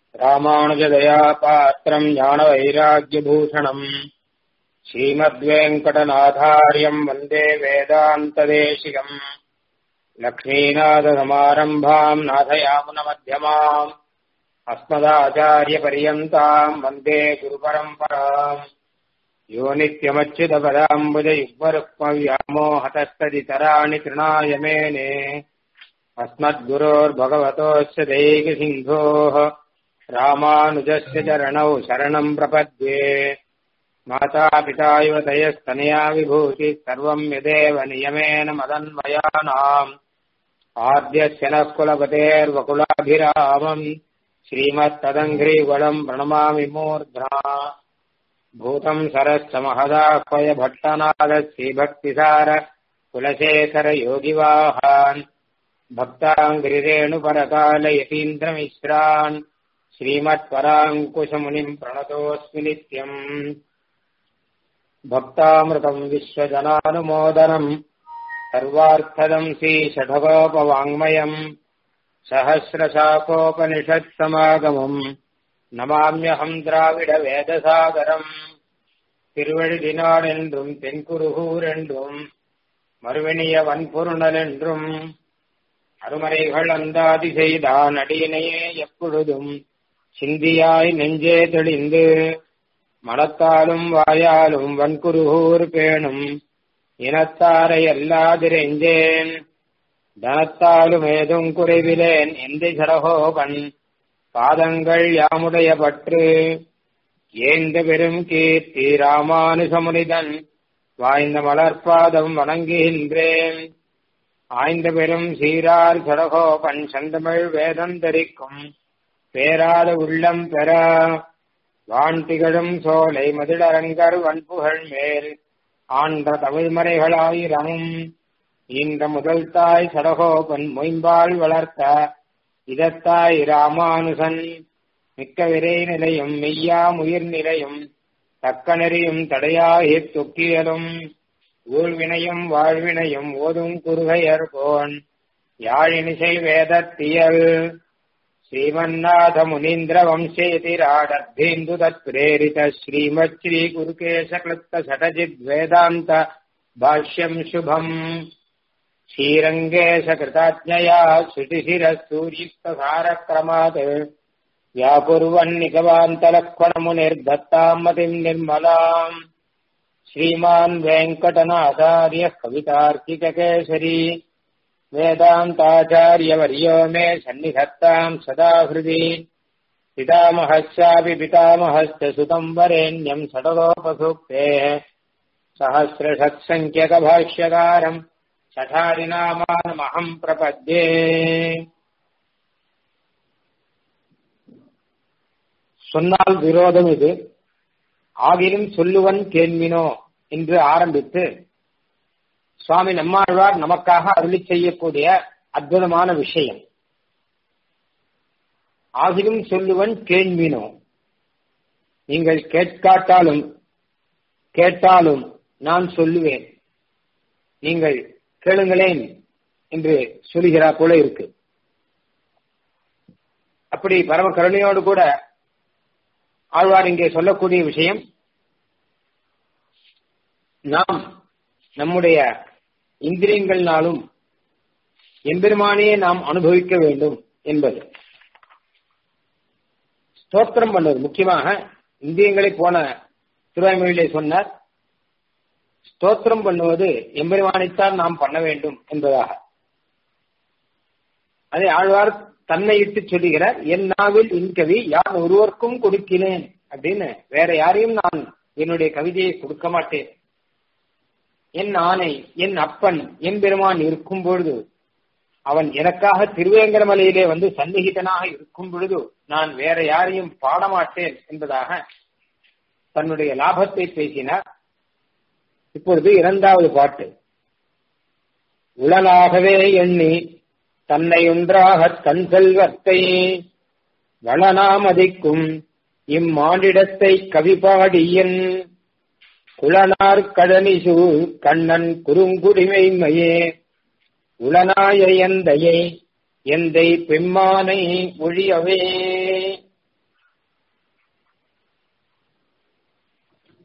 ராமானுஜதயா பாத்திரம் ஞான வைராக்கியபூஷணம் ஸ்ரீமத்வேங்கடநாதாரியம் வந்தே வேதாந்ததேசிகம் லக்ஷ்மீநாதசமாரம்பாம் நாதயாமுனமத்தியமாம் अस्मदाचार्यपर्यन्ताम् वन्दे गुरुपरम्पराम् यो नित्यमच्युतपदाम्बुजयुग्मरुक्मव्यामोहतस्तदितराणि तृणाय मेने अस्मद्गुरोर्भगवतोऽस्य दैकसिन्धोः रामानुजस्य चरणौ शरणम् प्रपद्ये मातापिता युवतयस्तनया विभूतिः सर्वम् यदेव नियमेन मदन्वयानाम् आद्यस्य नः कुलपतेर्वकुलाभिरामम् श्रीमत्तदङ्घ्रीवलम् प्रणमामि मूर्ध्ना भूतम् सरश्च महदाह्वय भट्टनाद श्रीभक्तिसार कुलशेखर योगिवाहान् भक्ताङ्घ्रिरेणुपरकाल यतीन्द्रमिश्रान् श्रीमत्पराङ्कुशमुनिम् प्रणतोऽस्मि नित्यम् भक्तामृतम् विश्वजनानुमोदनम् सर्वार्थदम् श्रीषठगोपवाङ्मयम् सहस्रशाकोपनिषत्समागमम् நமாமியகம் திராவிட வேதசாகரம் திருவழுதினாள் என்றும் தென்குருகூர் என்றும் மறுவினிய வன்பொருணல் என்றும் அருமறைகள் அந்தாதி செய்தான் அடியினையே எப்பொழுதும் சிந்தியாய் நெஞ்சே தெளிந்து மனத்தாலும் வாயாலும் வன்குருகூர் பேணும் இனத்தாரை எல்லாதிரெஞ்சேன் தனத்தாலும் ஏதும் குறைவிலேன் எந்த சரகோபன் பாதங்கள் யாமுடைய பற்று ஏந்த பெரும் கீர்த்தி ராமானுசமுனிதன் வாய்ந்த மலர்பாதம் வணங்குகின்றேன் ஆய்ந்த பெரும் சீரார் சடகோபன் செந்தமிழ் வேதம் தரிக்கும் பேராத உள்ளம் பெற வான் திகழும் சோலை மதிலரங்கர் வன்புகழ் மேல் ஆன்ற தமிழ்மறைகளாயிரமும் இந்த முதல் தாய் சடகோபன் மொயம்பால் வளர்த்த இதத்தாய் ராமானுசன் மிக்க விரை நிலையும் மெய்யா உயிர் நிலையும் தக்க நெறியும் தடையாகி தொக்கியலும் ஊழ்வினையும் வாழ்வினையும் ஓதும் குறுகையர் போன் யாழினிசை வேதத்தியல் ஸ்ரீமன்னாத முனீந்திர வம்சேதிராடர்த்தேந்து தத் பிரேரித ஸ்ரீமத் ஸ்ரீ குருகேச கிருத்த சடஜித் வேதாந்த பாஷ்யம் சுபம் श्रीरङ्गेशकृताज्ञया श्रुतिशिरसूर्युक्तसारक्रमात् व्याकुर्वन्निगवान्तलक्ष्मणमुनिर्दत्ताम् मतिम् निर्मलाम् श्रीमान् वेङ्कटनाचार्यः कवितार्किककेसरी वेदान्ताचार्यवर्यो मे सन्निधत्ताम् सदा हृदि पितामहस्यापि पितामहश्च सुतम् वरेण्यम् षडलोपसूक्तेः सहस्रषत्सङ्ख्यकभाष्यकारम् சடாரிநாமானமகம் பிரபத்யே சொன்னால் விரோதம் இது ஆகிலும் சொல்லுவன் கேள்வினோ என்று ஆரம்பித்து சுவாமி நம்மாழ்வார் நமக்காக அருளி செய்யக்கூடிய அற்புதமான விஷயம் ஆகிலும் சொல்லுவன் கேள்வினோ நீங்கள் கேட்காட்டாலும் கேட்டாலும் நான் சொல்லுவேன் நீங்கள் கேளுங்களேன் என்று சொல்லுகிறார் போல இருக்கு அப்படி பரம கருணையோடு கூட ஆழ்வார் இங்கே சொல்லக்கூடிய விஷயம் நாம் நம்முடைய இந்திரியங்கள்னாலும் எம்பெருமானையே நாம் அனுபவிக்க வேண்டும் என்பது ஸ்தோத்திரம் பண்ணுவது முக்கியமாக இந்திரியங்களை போன திருவாய்மொழியிலே சொன்னார் ஸ்தோத்திரம் பண்ணுவது எம்பெருமானைத்தான் நாம் பண்ண வேண்டும் என்பதாக அதை ஆழ்வார் தன்னை இட்டு சொல்லுகிறார் என் நாவில் என் கவி யார் ஒருவருக்கும் கொடுக்கிறேன் அப்படின்னு வேற யாரையும் நான் என்னுடைய கவிதையை கொடுக்க மாட்டேன் என் ஆணை என் அப்பன் என் பெருமான் இருக்கும் பொழுது அவன் எனக்காக திருவேங்கரமலையிலே வந்து சந்நிகிதனாக இருக்கும் பொழுது நான் வேற யாரையும் பாடமாட்டேன் என்பதாக தன்னுடைய லாபத்தை பேசினார் இப்பொழுது இரண்டாவது பாட்டு உளனாகவே எண்ணி தன்னை ஒன்றாக தன் செல்வத்தை வளனாமதிக்கும் இம்மானிடத்தை கவிபாடியன் குளனார் கடனிசு கண்ணன் குறுங்குடிமைமையே உளனாய எந்தையை எந்தை பெம்மானை ஒழியவே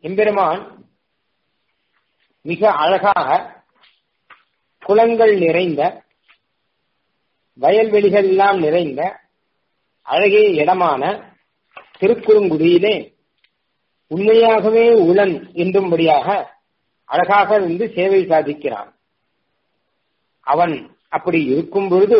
எம்பெருமான் மிக அழகாக குளங்கள் நிறைந்த வயல்வெளிகள் எல்லாம் நிறைந்த அழகிய இடமான திருக்குறுங்குடியிலே உண்மையாகவே உளன் என்றும்படியாக அழகாக இருந்து சேவை சாதிக்கிறான் அவன் அப்படி இருக்கும் பொழுது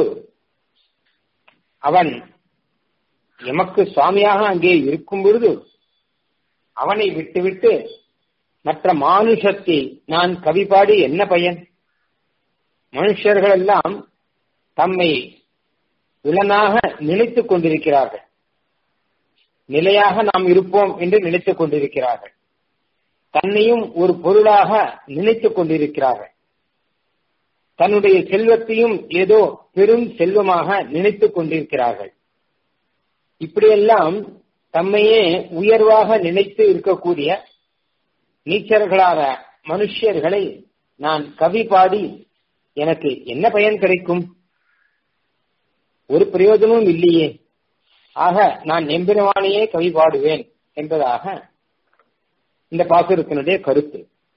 அவன் எமக்கு சுவாமியாக அங்கே இருக்கும் பொழுது அவனை விட்டுவிட்டு மற்ற மானுஷத்தை நான் கவி பாடி என்ன பயன் மனுஷர்கள் எல்லாம் தம்மை விலனாக நினைத்துக் கொண்டிருக்கிறார்கள் நிலையாக நாம் இருப்போம் என்று நினைத்துக் கொண்டிருக்கிறார்கள் தன்னையும் ஒரு பொருளாக நினைத்துக் கொண்டிருக்கிறார்கள் தன்னுடைய செல்வத்தையும் ஏதோ பெரும் செல்வமாக நினைத்துக் கொண்டிருக்கிறார்கள் இப்படியெல்லாம் தம்மையே உயர்வாக நினைத்து இருக்கக்கூடிய நீச்சர்களான மனுஷர்களை நான் கவி பாடி எனக்கு என்ன பயன் கிடைக்கும் ஒரு பிரயோஜனமும் இல்லையே ஆக நான் எம்பெருமானையே கவி பாடுவேன் என்பதாக இந்த பாசுரத்தினுடைய கருத்து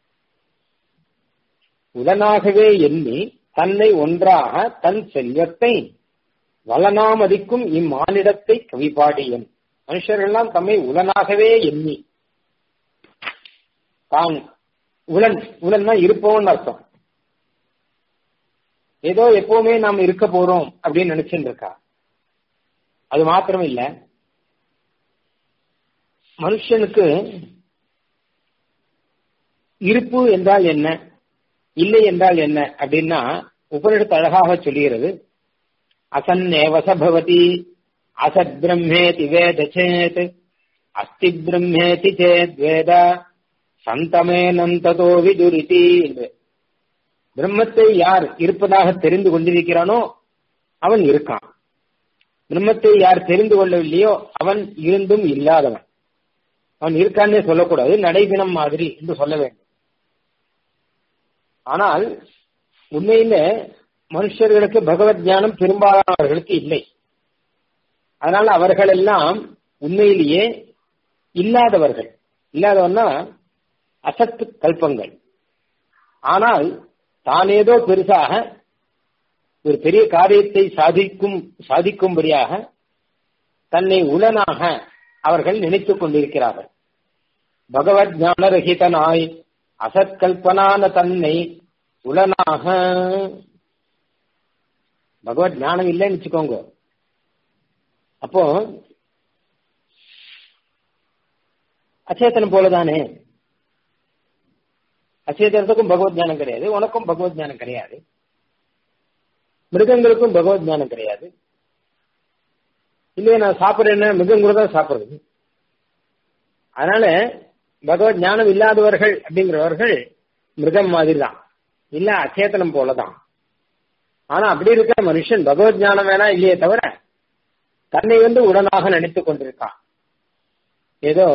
உடனாகவே எண்ணி தன்னை ஒன்றாக தன் செல்வத்தை வளனாமதிக்கும் இம்மானிடத்தை கவி பாடியன் மனுஷர்கள்லாம் தம்மை உடனாகவே எண்ணி தான் உலன் உலன்னா இருப்பவன் அர்த்தம் ஏதோ எப்பவுமே நாம் இருக்க போறோம் அப்படின்னு நினைச்சுட்டு இருக்கா அது மாத்திரம் இல்ல மனுஷனுக்கு இருப்பு என்றால் என்ன இல்லை என்றால் என்ன அப்படின்னா உபனிடத்து அழகாக சொல்லுகிறது அசன்னேவச பவதி அசத் பிரம்மேதி வேத சேத் அஸ்தி பிரம்மேதி சேத் வேத சந்தமே நந்ததோ விதுரிதி என்று பிரம்மத்தை யார் இருப்பதாக தெரிந்து கொண்டிருக்கிறானோ அவன் இருக்கான் பிரம்மத்தை யார் தெரிந்து கொள்ளவில்லையோ அவன் இருந்தும் இல்லாதவன் அவன் இருக்கான்னே சொல்லக்கூடாது நடைதினம் மாதிரி என்று சொல்ல வேண்டும் ஆனால் உண்மையில மனுஷர்களுக்கு பகவத் ஞானம் பெரும்பாலானவர்களுக்கு இல்லை அதனால் அவர்கள் எல்லாம் உண்மையிலேயே இல்லாதவர்கள் இல்லாதவன்னா அசத்து கல்பங்கள் ஆனால் தான் ஏதோ பெருசாக ஒரு பெரிய காரியத்தை சாதிக்கும் சாதிக்கும்படியாக தன்னை உளனாக அவர்கள் நினைத்துக் கொண்டிருக்கிறார்கள் பகவத் ஞானரகிதனாய் அசத்கல்பனான தன்னை உளனாக பகவத் ஞானம் இல்லைன்னு வச்சுக்கோங்க அப்போ அச்சேதனம் போலதானே அச்சேதனத்துக்கும் பகவத் ஞானம் கிடையாது உனக்கும் பகவத் ஞானம் கிடையாது மிருகங்களுக்கும் பகவத் ஞானம் கிடையாது இல்லையே நான் சாப்பிட்றேன் மிருகம் கூட தான் சாப்பிடுறது அதனால பகவத் ஞானம் இல்லாதவர்கள் அப்படிங்கிறவர்கள் மிருகம் மாதிரி தான் இல்ல அச்சேதனம் போலதான் ஆனா அப்படி இருக்கிற மனுஷன் பகவத் ஞானம் வேணா இல்லையே தவிர தன்னை வந்து உடனாக நினைத்துக் கொண்டிருக்கான் ஏதோ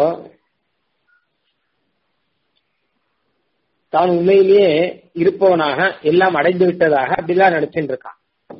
தான் உண்மையிலேயே இருப்பவனாக எல்லாம் அடைந்து விட்டதாக அப்படிலாம் நினைச்சுட்டு இருக்கான்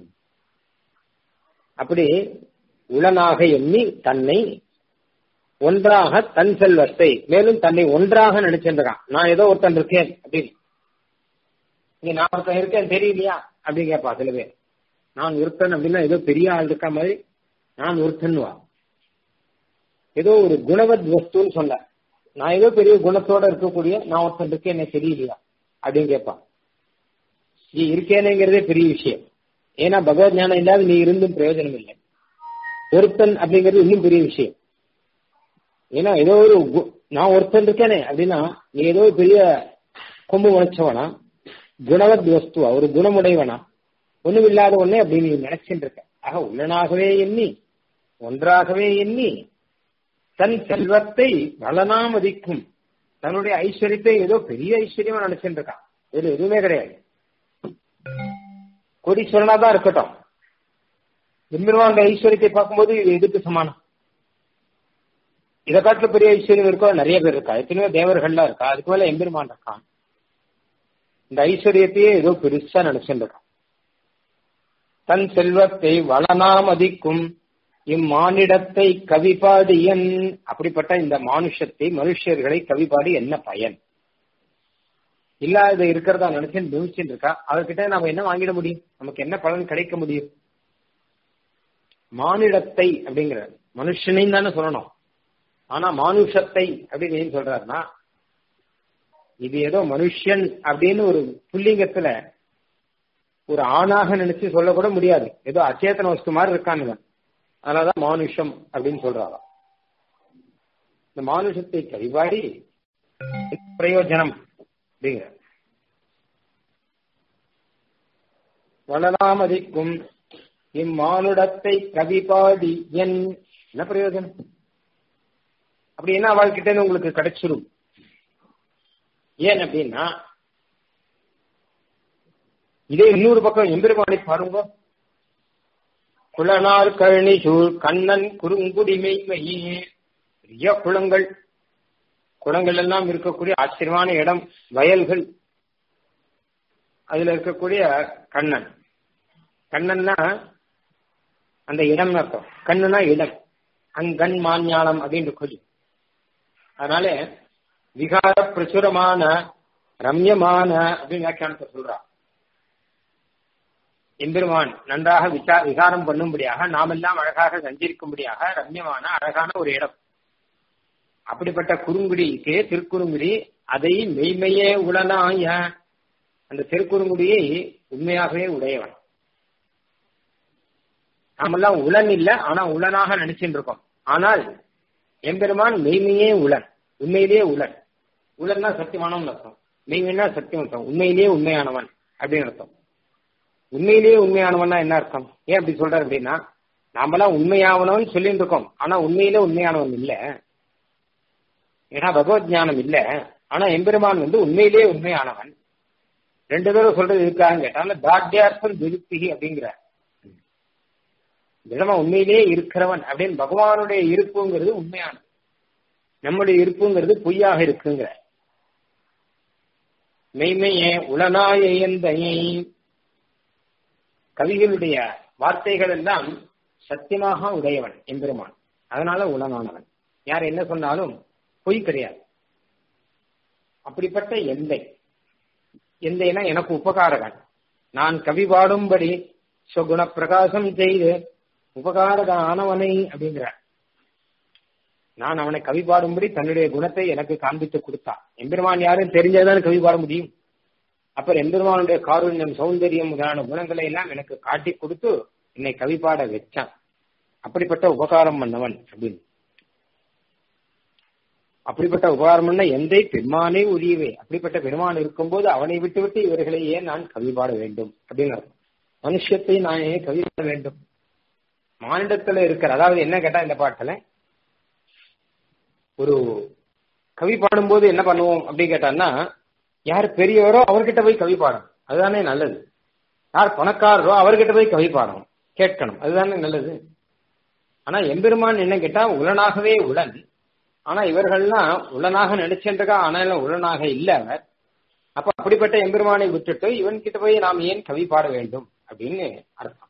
அப்படி உளனாக எண்ணி தன்னை ஒன்றாக தன் செல்வத்தை மேலும் தன்னை ஒன்றாக நினைச்சிருக்கான் நான் ஏதோ ஒருத்தன் இருக்கேன் அப்படின்னு இங்க நான் ஒருத்தன் இருக்கேன் தெரியலையா அப்படின்னு கேட்பா சில பேர் நான் ஒருத்தன் அப்படின்னா ஏதோ பெரிய ஆள் இருக்க மாதிரி நான் ஒருத்தன்வா ஏதோ ஒரு குணவத் வஸ்துன்னு சொல்ல நான் ஏதோ பெரிய குணத்தோட இருக்கக்கூடிய நான் ஒருத்தன் இருக்கேன் என்ன தெரியலையா அப்படின்னு கேட்பான் நீ இருக்கேனேங்கிறதே பெரிய விஷயம் ஏன்னா பகவத் ஞானம் இல்லாத நீ இருந்தும் பிரயோஜனம் இல்லை ஒருத்தன் அப்படிங்கிறது இன்னும் பெரிய விஷயம் ஏன்னா ஏதோ ஒரு நான் ஒருத்தன் இருக்கேனே அப்படின்னா நீ ஏதோ பெரிய கொம்பு முளைச்சவனா குணவத் வஸ்துவா ஒரு குணமுடையவனா ஒண்ணும் இல்லாத ஒன்னே அப்படின்னு நீ நினைச்சுட்டு இருக்க ஆக உள்ளனாகவே எண்ணி ஒன்றாகவே எண்ணி தன் செல்வத்தை வளனாமதிக்கும் தன்னுடைய ஐஸ்வர்யத்தை ஏதோ பெரிய ஐஸ்வர்யமா நினைச்சுட்டு இருக்கான் இதுல எதுவுமே கிடையாது கோடீஸ்வரனா தான் இருக்கட்டும் எம்பெருமானுடைய ஐஸ்வர்யத்தை பார்க்கும்போது இது எதுக்கு சமானம் இதை காட்டுல பெரிய ஐஸ்வர்யம் இருக்கோ நிறைய பேர் இருக்கா எத்தனையோ தேவர்கள்லாம் இருக்கா அதுக்கு மேல எம்பெருமான் இருக்கான் இந்த ஐஸ்வர்யத்தையே ஏதோ பெருசா நினைச்சுட்டு இருக்கான் தன் செல்வத்தை வளனாமதிக்கும் இம்மானிடத்தை கவிபாடியன் அப்படிப்பட்ட இந்த மானுஷத்தை மனுஷர்களை கவிபாடி என்ன பயன் இல்லாத இருக்கிறதா நினைச்சு நிமிச்சுட்டு இருக்கா அவர்கிட்ட நாம என்ன வாங்கிட முடியும் நமக்கு என்ன பலன் கிடைக்க முடியும் மானிடத்தை அப்படிங்கிற மனுஷனையும் தானே சொல்லணும் ஆனா மானுஷத்தை அப்படின்னு ஏன் சொல்றாருன்னா இது ஏதோ மனுஷன் அப்படின்னு ஒரு புல்லிங்கத்துல ஒரு ஆணாக நினைச்சு சொல்லக்கூட முடியாது ஏதோ அச்சேதன வஸ்து மாதிரி இருக்கானுங்க அதனாலதான் மானுஷம் அப்படின்னு சொல்றாராம் இந்த மானுஷத்தை கைவாடி பிரயோஜனம் அப்படிங்கிற வளராமதிக்கும் இம்மானுடத்தை கவிபாடி என் என்ன பிரயோஜனம் அப்படி என்ன அவள்கிட்ட உங்களுக்கு கிடைச்சிரும் ஏன் அப்படின்னா இதே இன்னொரு பக்கம் எம்பெருமானை பாருங்க குளனார் கழனி சூழ் கண்ணன் குறுங்குடி மெய்மையே பெரிய குளங்கள் குளங்கள் எல்லாம் இருக்கக்கூடிய ஆச்சரியமான இடம் வயல்கள் அதுல இருக்கக்கூடிய கண்ணன் கண்ணன்னா அந்த இடம் அர்த்தம் கண்ணுனா இடம் அங்கண் மாஞ்ஞானம் அப்படின்னு சொல்லி அதனால விகார பிரசுரமான ரம்யமான அப்படின்னு வியாக்கியானத்தை சொல்றா எம்பெருமான் நன்றாக விசா விகாரம் பண்ணும்படியாக நாமெல்லாம் அழகாக சஞ்சரிக்கும்படியாக ரம்யமான அழகான ஒரு இடம் அப்படிப்பட்ட குறுங்குடிக்கு திருக்குறுங்குடி அதை மெய்மையே உளனாய அந்த திருக்குறுங்குடியை உண்மையாகவே உடையவன் நாமெல்லாம் உளன் இல்ல ஆனா உளனாக நினைச்சுட்டு இருக்கோம் ஆனால் எம்பெருமான் மெய்மையே உளன் உண்மையிலேயே உளன் உலன்னா சத்தியமானவன் அர்த்தம் மெய்மைனா சத்தியம் அர்த்தம் உண்மையிலேயே உண்மையானவன் அப்படின்னு அர்த்தம் உண்மையிலேயே உண்மையானவன்னா என்ன அர்த்தம் ஏன் அப்படி சொல்றாரு அப்படின்னா நாமெல்லாம் உண்மையானவன் சொல்லிட்டு இருக்கோம் ஆனா உண்மையிலே உண்மையானவன் இல்ல ஏன்னா பகவத் ஞானம் இல்ல ஆனா எம்பெருமான் வந்து உண்மையிலேயே உண்மையானவன் ரெண்டு பேரும் சொல்றது இருக்காங்க கேட்டால தாட்யார்த்தம் திருப்தி அப்படிங்கிற திடமா உண்மையிலேயே இருக்கிறவன் அப்படின்னு பகவானுடைய இருப்புங்கிறது உண்மையானது நம்முடைய இருப்புங்கிறது பொய்யாக இருக்குங்கிற மெய்மையே உளனாய எந்தையை கவிகளுடைய வார்த்தைகள் எல்லாம் சத்தியமாக உடையவன் எம்பெருமான் அதனால உளனானவன் யார் என்ன சொன்னாலும் பொய் கிடையாது அப்படிப்பட்ட எந்தை எந்தைனா எனக்கு உபகாரகன் நான் கவி பாடும்படி சுகுண பிரகாசம் செய்து உபகாரக ஆனவனை அப்படிங்கிறார் நான் அவனை கவி பாடும்படி தன்னுடைய குணத்தை எனக்கு காண்பித்து கொடுத்தான் எம்பெருமான் யாரும் தெரிஞ்சதான் கவி பாட முடியும் அப்புறம் எம்பெருமானுடைய காருண்யம் சௌந்தரியம் முதலான குணங்களை எல்லாம் எனக்கு காட்டி கொடுத்து என்னை கவி பாட வச்சான் அப்படிப்பட்ட உபகாரம் பண்ணவன் அப்படின்னு அப்படிப்பட்ட உபகாரம் பண்ண எந்தை பெருமானே உரியவே அப்படிப்பட்ட பெருமான் இருக்கும்போது அவனை விட்டு விட்டு இவர்களை ஏன் நான் கவி பாட வேண்டும் அப்படின்னு மனுஷத்தை நான் ஏன் கவி பாட வேண்டும் மானிடத்துல இருக்கிற அதாவது என்ன கேட்டா இந்த பாட்டுல ஒரு கவி பாடும்போது என்ன பண்ணுவோம் அப்படின்னு கேட்டான்னா யார் பெரியவரோ அவர்கிட்ட போய் கவி பாடணும் அதுதானே நல்லது யார் பணக்காரரோ அவர்கிட்ட போய் கவி பாடணும் கேட்கணும் அதுதானே நல்லது ஆனா எம்பெருமான் என்ன கேட்டா உலனாகவே உளன் ஆனா இவர்கள்லாம் உளனாக நினைச்சென்றக்கா ஆனாலும் உளனாக இல்ல அவர் அப்ப அப்படிப்பட்ட எம்பெருமானை விட்டுட்டு இவன் கிட்ட போய் நாம் ஏன் கவி பாட வேண்டும் அப்படின்னு அர்த்தம்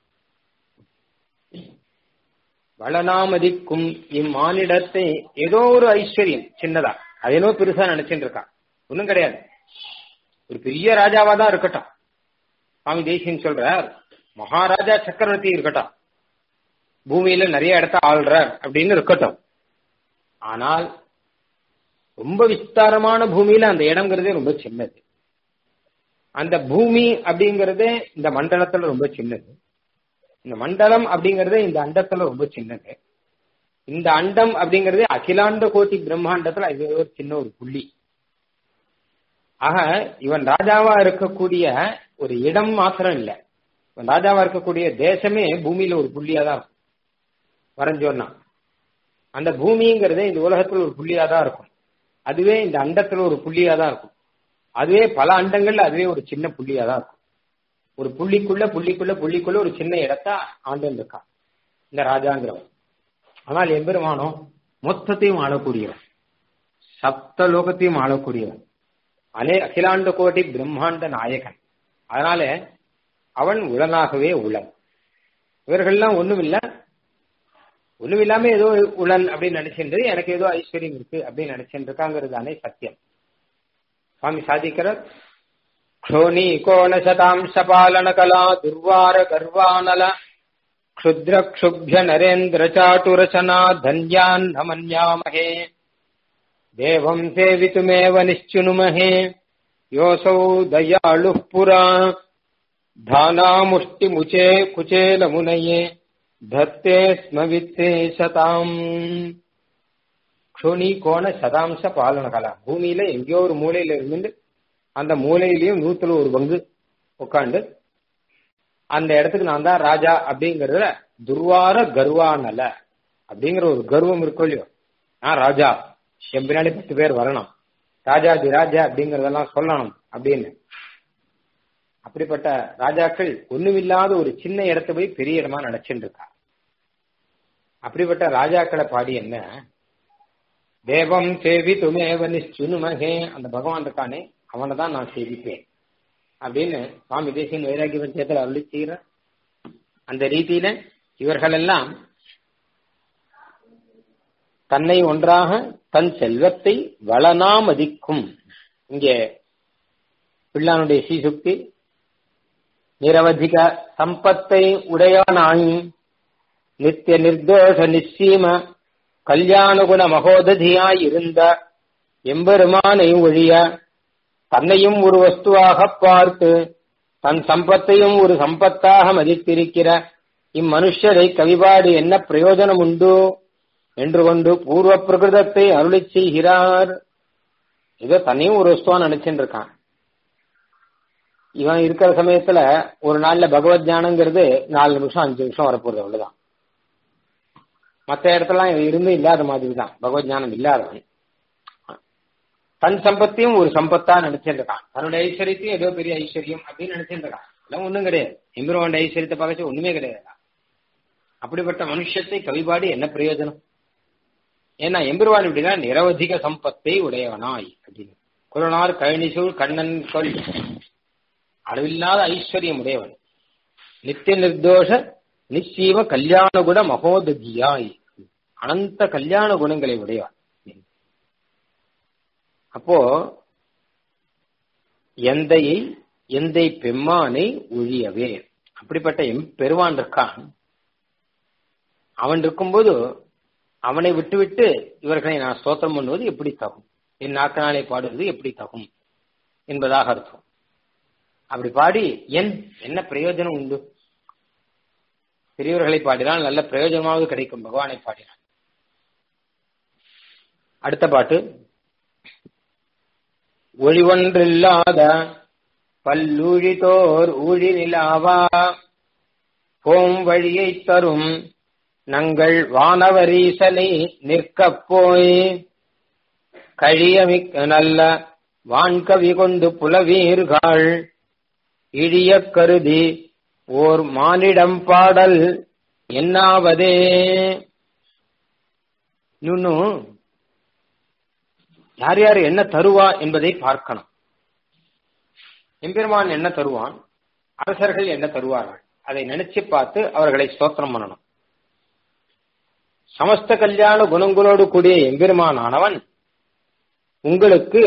வளனாமதிக்கும் இம்மானிடத்தை ஏதோ ஒரு ஐஸ்வர்யம் சின்னதா அது ஏதோ பெருசா நினைச்சுட்டு இருக்கான் ஒன்றும் கிடையாது ஒரு பெரிய ராஜாவா தான் இருக்கட்டும் சுவாமி தேசியன் சொல்றார் மகாராஜா சக்கரவர்த்தி இருக்கட்டும் பூமியில நிறைய இடத்த ஆள்றார் அப்படின்னு இருக்கட்டும் ஆனால் ரொம்ப விஸ்தாரமான பூமியில அந்த இடம்ங்கிறதே ரொம்ப சின்னது அந்த பூமி அப்படிங்கறதே இந்த மண்டலத்துல ரொம்ப சின்னது இந்த மண்டலம் அப்படிங்கறது இந்த அண்டத்துல ரொம்ப சின்னது இந்த அண்டம் அப்படிங்கறது அகிலாண்ட கோட்டி பிரம்மாண்டத்துல இது ஒரு சின்ன ஒரு புள்ளி ஆக இவன் ராஜாவா இருக்கக்கூடிய ஒரு இடம் மாத்திரம் இல்ல இவன் ராஜாவா இருக்கக்கூடிய தேசமே பூமியில ஒரு புள்ளியா தான் இருக்கும் வரைஞ்சோன்னா அந்த பூமிங்கிறதே இந்த உலகத்துல ஒரு புள்ளியா தான் இருக்கும் அதுவே இந்த அண்டத்துல ஒரு புள்ளியா தான் இருக்கும் அதுவே பல அண்டங்கள்ல அதுவே ஒரு சின்ன புள்ளியா தான் இருக்கும் ஒரு புள்ளிக்குள்ள புள்ளிக்குள்ள புள்ளிக்குள்ள ஒரு சின்ன இடத்த ஆண்டு இருக்கான் இந்த ராஜாங்கிறவன் ஆனால் எம்பெருமானோ மொத்தத்தையும் ஆளக்கூடியவன் சப்த லோகத்தையும் ஆளக்கூடியவன் அலே அகிலாண்ட கோட்டி பிரம்மாண்ட நாயகன் அதனால அவன் உளனாகவே உளன் இவர்கள்லாம் ஒண்ணும் இல்ல ஒண்ணும் இல்லாம ஏதோ உளன் அப்படின்னு நினைச்சிருந்தது எனக்கு ஏதோ ஐஸ்வர்யம் இருக்கு அப்படின்னு நினைச்சிட்டு இருக்காங்கிறது தானே சத்தியம் சுவாமி சாதிக்கிறார் க்ஷோணி கோண சதாம்ச பாலன கலா துர்வார கர்வானல க்ஷுத்ர க்ஷுப்ய நரேந்திர சாட்டுரசனா தன்யான் நமன்யாமகே தேவம் சேவித்துமேவ நிச்சுனுமஹே யோசௌ தயாளு புரா தானாமுஷ்டிமுச்சே குச்சேலமுனையே தத்தே ஸ்ம வித்தே சதாம் க்ஷோணி கோண சதாம்ச பாலன கலா பூமியில எங்கேயோ ஒரு மூலையில இருந்து அந்த மூலையிலயும் நூத்துல ஒரு பங்கு உட்காந்து அந்த இடத்துக்கு நான் தான் ராஜா அப்படிங்கறதுல துர்வார கர்வானல அப்படிங்கிற ஒரு கர்வம் இருக்கும் இல்லையோ நான் ராஜா என் பின்னாடி பத்து பேர் வரணும் ராஜாதி ராஜா அப்படிங்கறதெல்லாம் சொல்லணும் அப்படின்னு அப்படிப்பட்ட ராஜாக்கள் ஒண்ணுமில்லாத ஒரு சின்ன இடத்த போய் பெரிய இடமா நினைச்சுட்டு இருக்கா அப்படிப்பட்ட ராஜாக்களை பாடி என்ன தேவம் சேவி துமேவ நிச்சுனுமகே அந்த பகவான் இருக்கானே அவனை தான் நான் சேவிப்பேன் அப்படின்னு சுவாமி தேசியன் வைராகிய பஞ்சயத்தில் அருளி செய்கிற அந்த ரீதியில இவர்கள் எல்லாம் தன்னை ஒன்றாக தன் செல்வத்தை வளனாமதிக்கும் இங்கே பிள்ளானுடைய சீசுக்தி நிரவதிக சம்பத்தை உடையவனாய் நித்திய நிர்தோஷ நிச்சீம கல்யாணகுண மகோததியாய் இருந்த எம்பெருமானை ஒழிய தன்னையும் ஒரு வஸ்துவாக பார்த்து தன் சம்பத்தையும் ஒரு சம்பத்தாக மதித்திருக்கிற இம்மனுஷரை கவிபாடு என்ன பிரயோஜனம் உண்டு என்று கொண்டு பூர்வ பிரகிருதத்தை அருளி செய்கிறார் ஏதோ தன்னையும் ஒரு வஸ்துவா நினைச்சுட்டு இருக்கான் இவன் இருக்கிற சமயத்துல ஒரு நாள்ல பகவத் ஞானங்கிறது நாலு நிமிஷம் அஞ்சு நிமிஷம் வரப்போகுது அவ்வளவுதான் மற்ற இடத்துலாம் இருந்து இல்லாத மாதிரி தான் பகவத் ஞானம் இல்லாதவன் தன் சம்பத்தையும் ஒரு சம்பத்தா நினைச்சிட்டு இருக்கான் தன்னுடைய ஐஸ்வர்யத்தையும் ஏதோ பெரிய ஐஸ்வர்யம் அப்படின்னு நினைச்சிட்டு இருக்கான் எல்லாம் ஒண்ணும் கிடையாது எம்பெருமான் ஐஸ்வர்யத்தை பார்க்கச்சு ஒண்ணுமே கிடையாது அப்படிப்பட்ட மனுஷத்தை கவிபாடி என்ன பிரயோஜனம் ஏன்னா எம்பெருவான் இப்படின்னா நிரவதிக சம்பத்தை உடையவனாய் அப்படின்னு குரனார் கழனிசூழ் கண்ணன் கொள் அளவில்லாத ஐஸ்வர்யம் உடையவன் நித்திய நிர்தோஷ நிச்சீவ கல்யாண குண மகோதகியாய் அனந்த கல்யாண குணங்களை உடையவன் அப்போ எந்தையை எந்தை பெம்மானை ஒழியவே அப்படிப்பட்ட எம் பெருவான் இருக்கான் அவன் இருக்கும்போது அவனை விட்டுவிட்டு இவர்களை நான் ஸ்தோத்திரம் பண்ணுவது எப்படி தகும் என் நாக்கனாலே பாடுவது எப்படி தகும் என்பதாக அர்த்தம் அப்படி பாடி என் என்ன பிரயோஜனம் உண்டு பெரியவர்களை பாடினால் நல்ல பிரயோஜனமாவது கிடைக்கும் பகவானை பாடினான் அடுத்த பாட்டு ஒளிவொன்றில்லாத பல்லூழிதோர் ஊழி நிலாவா போம் வழியை தரும் நங்கள் வானவரீசனை நிற்கப் போய் கழியமிக்க நல்ல வான்கவி கொண்டு புலவீர்கள் இழிய கருதி ஓர் மானிடம் பாடல் என்னாவதே இன்னும் யார் யார் என்ன தருவா என்பதை பார்க்கணும் எம்பெருமான் என்ன தருவான் அரசர்கள் என்ன தருவார்கள் அதை நினைச்சு பார்த்து அவர்களை ஸ்தோத்திரம் பண்ணணும் சமஸ்த கல்யாண குணங்களோடு கூடிய எம்பெருமான் ஆனவன் உங்களுக்கு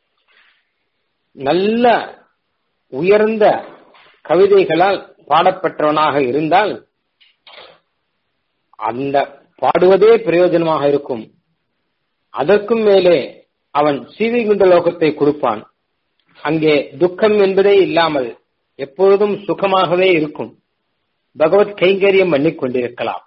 நல்ல உயர்ந்த கவிதைகளால் பாடப்பெற்றவனாக இருந்தால் அந்த பாடுவதே பிரயோஜனமாக இருக்கும் அதற்கும் மேலே அவன் சீவிகுண்ட லோகத்தை கொடுப்பான் அங்கே துக்கம் என்பதே இல்லாமல் எப்பொழுதும் சுகமாகவே இருக்கும் பகவத் கைங்கரியம் பண்ணி கொண்டிருக்கலாம்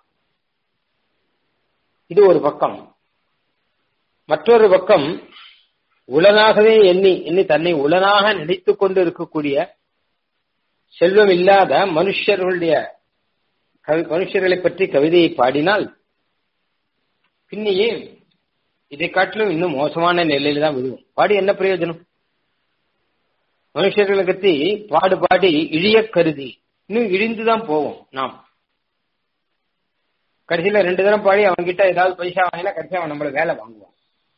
இது ஒரு பக்கம் மற்றொரு பக்கம் உலனாகவே எண்ணி எண்ணி தன்னை உலனாக நினைத்துக் கொண்டு இருக்கக்கூடிய செல்வம் இல்லாத மனுஷர்களுடைய மனுஷர்களை பற்றி கவிதையை பாடினால் பின்னையே இதை காட்டிலும் இன்னும் மோசமான நிலையில தான் விடுவோம் பாடி என்ன பிரயோஜனம் மனுஷர்களை பத்தி பாடு பாடி இழிய கருதி இன்னும் இழிந்துதான் போவோம் நாம் கடைசியில ரெண்டு தரம் பாடி அவங்க கிட்ட ஏதாவது பைசா வாங்கினா கடைசியா அவன் நம்மள வேலை வாங்குவான்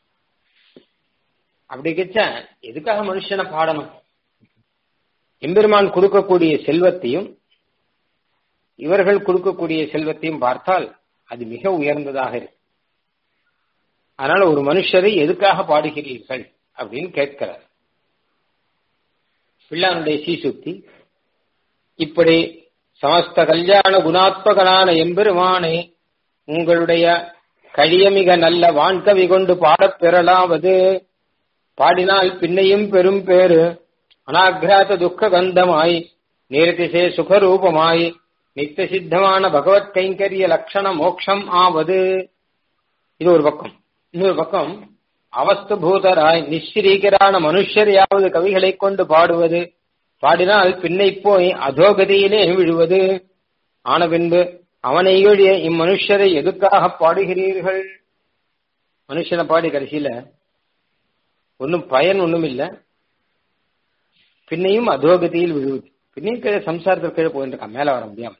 அப்படி கச்ச எதுக்காக மனுஷனை பாடணும் எம்பெருமான் கொடுக்கக்கூடிய செல்வத்தையும் இவர்கள் கொடுக்கக்கூடிய செல்வத்தையும் பார்த்தால் அது மிக உயர்ந்ததாக இருக்கு அதனால ஒரு மனுஷரை எதுக்காக பாடுகிறீர்கள் அப்படின்னு கேட்கிறார் பிள்ளானுடைய சீசுக்தி இப்படி சமஸ்த கல்யாண குணாத்மகனான எம்பெருமானே உங்களுடைய கழியமிக நல்ல வான்கவி கொண்டு பாடப் பெறலாவது பாடினால் பின்னையும் பெரும் பேரு அனாகிராத துக்க கந்தமாய் நேரதிசே சுகரூபமாய் நித்திய சித்தமான பகவத் கைங்கரிய லட்சண மோட்சம் ஆவது இது ஒரு பக்கம் இன்னொரு பக்கம் அவஸ்து பூதராய் நிஸ்ரீகரான மனுஷரையாவது கவிகளை கொண்டு பாடுவது பாடினால் பின்னை போய் அதோகதியிலே விழுவது ஆன பின்பு அவனை ஒழிய இம்மனுஷரை எதுக்காக பாடுகிறீர்கள் மனுஷனை பாடி கடைசியில ஒன்னும் பயன் ஒண்ணும் இல்ல பின்னையும் அதோகதியில் விழுவது பின்னையும் கீழே சம்சாரத்தில் கீழே போயிட்டு இருக்கான் மேல வர முடியாம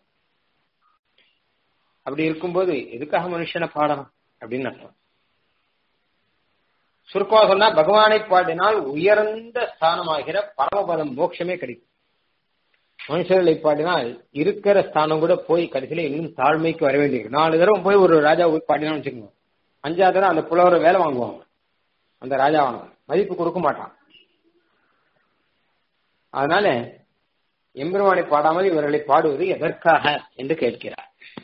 அப்படி இருக்கும்போது எதுக்காக மனுஷனை பாடணும் அப்படின்னு அர்த்தம் சுருக்கமா சொன்னா பகவானை பாடினால் உயர்ந்த ஸ்தானமாகிற பரமபதம் மோட்சமே கிடைக்கும் மனுஷர்களை பாடினால் இருக்கிற ஸ்தானம் கூட போய் கடைசியில இன்னும் தாழ்மைக்கு வர வேண்டியிருக்கு நாலு தடவை போய் ஒரு ராஜா போய் பாடினான்னு வச்சுக்கோங்க அஞ்சாவது தடவை அந்த புலவரை வேலை வாங்குவாங்க அந்த ராஜாவானவன் மதிப்பு கொடுக்க மாட்டான் அதனால எம்பெருமானை பாடாமல் இவர்களை பாடுவது எதற்காக என்று கேட்கிறார்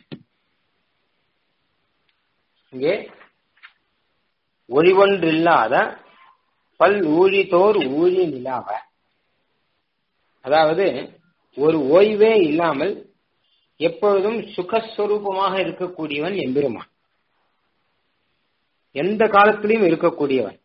இங்கே ஒளிவொன்றில்லாத பல் ஊழித்தோர் ஊழி நிலாவ அதாவது ஒரு ஓய்வே இல்லாமல் எப்பொழுதும் சுகஸ்வரூபமாக இருக்கக்கூடியவன் எம்பெருமான் எந்த காலத்திலையும் இருக்கக்கூடியவன்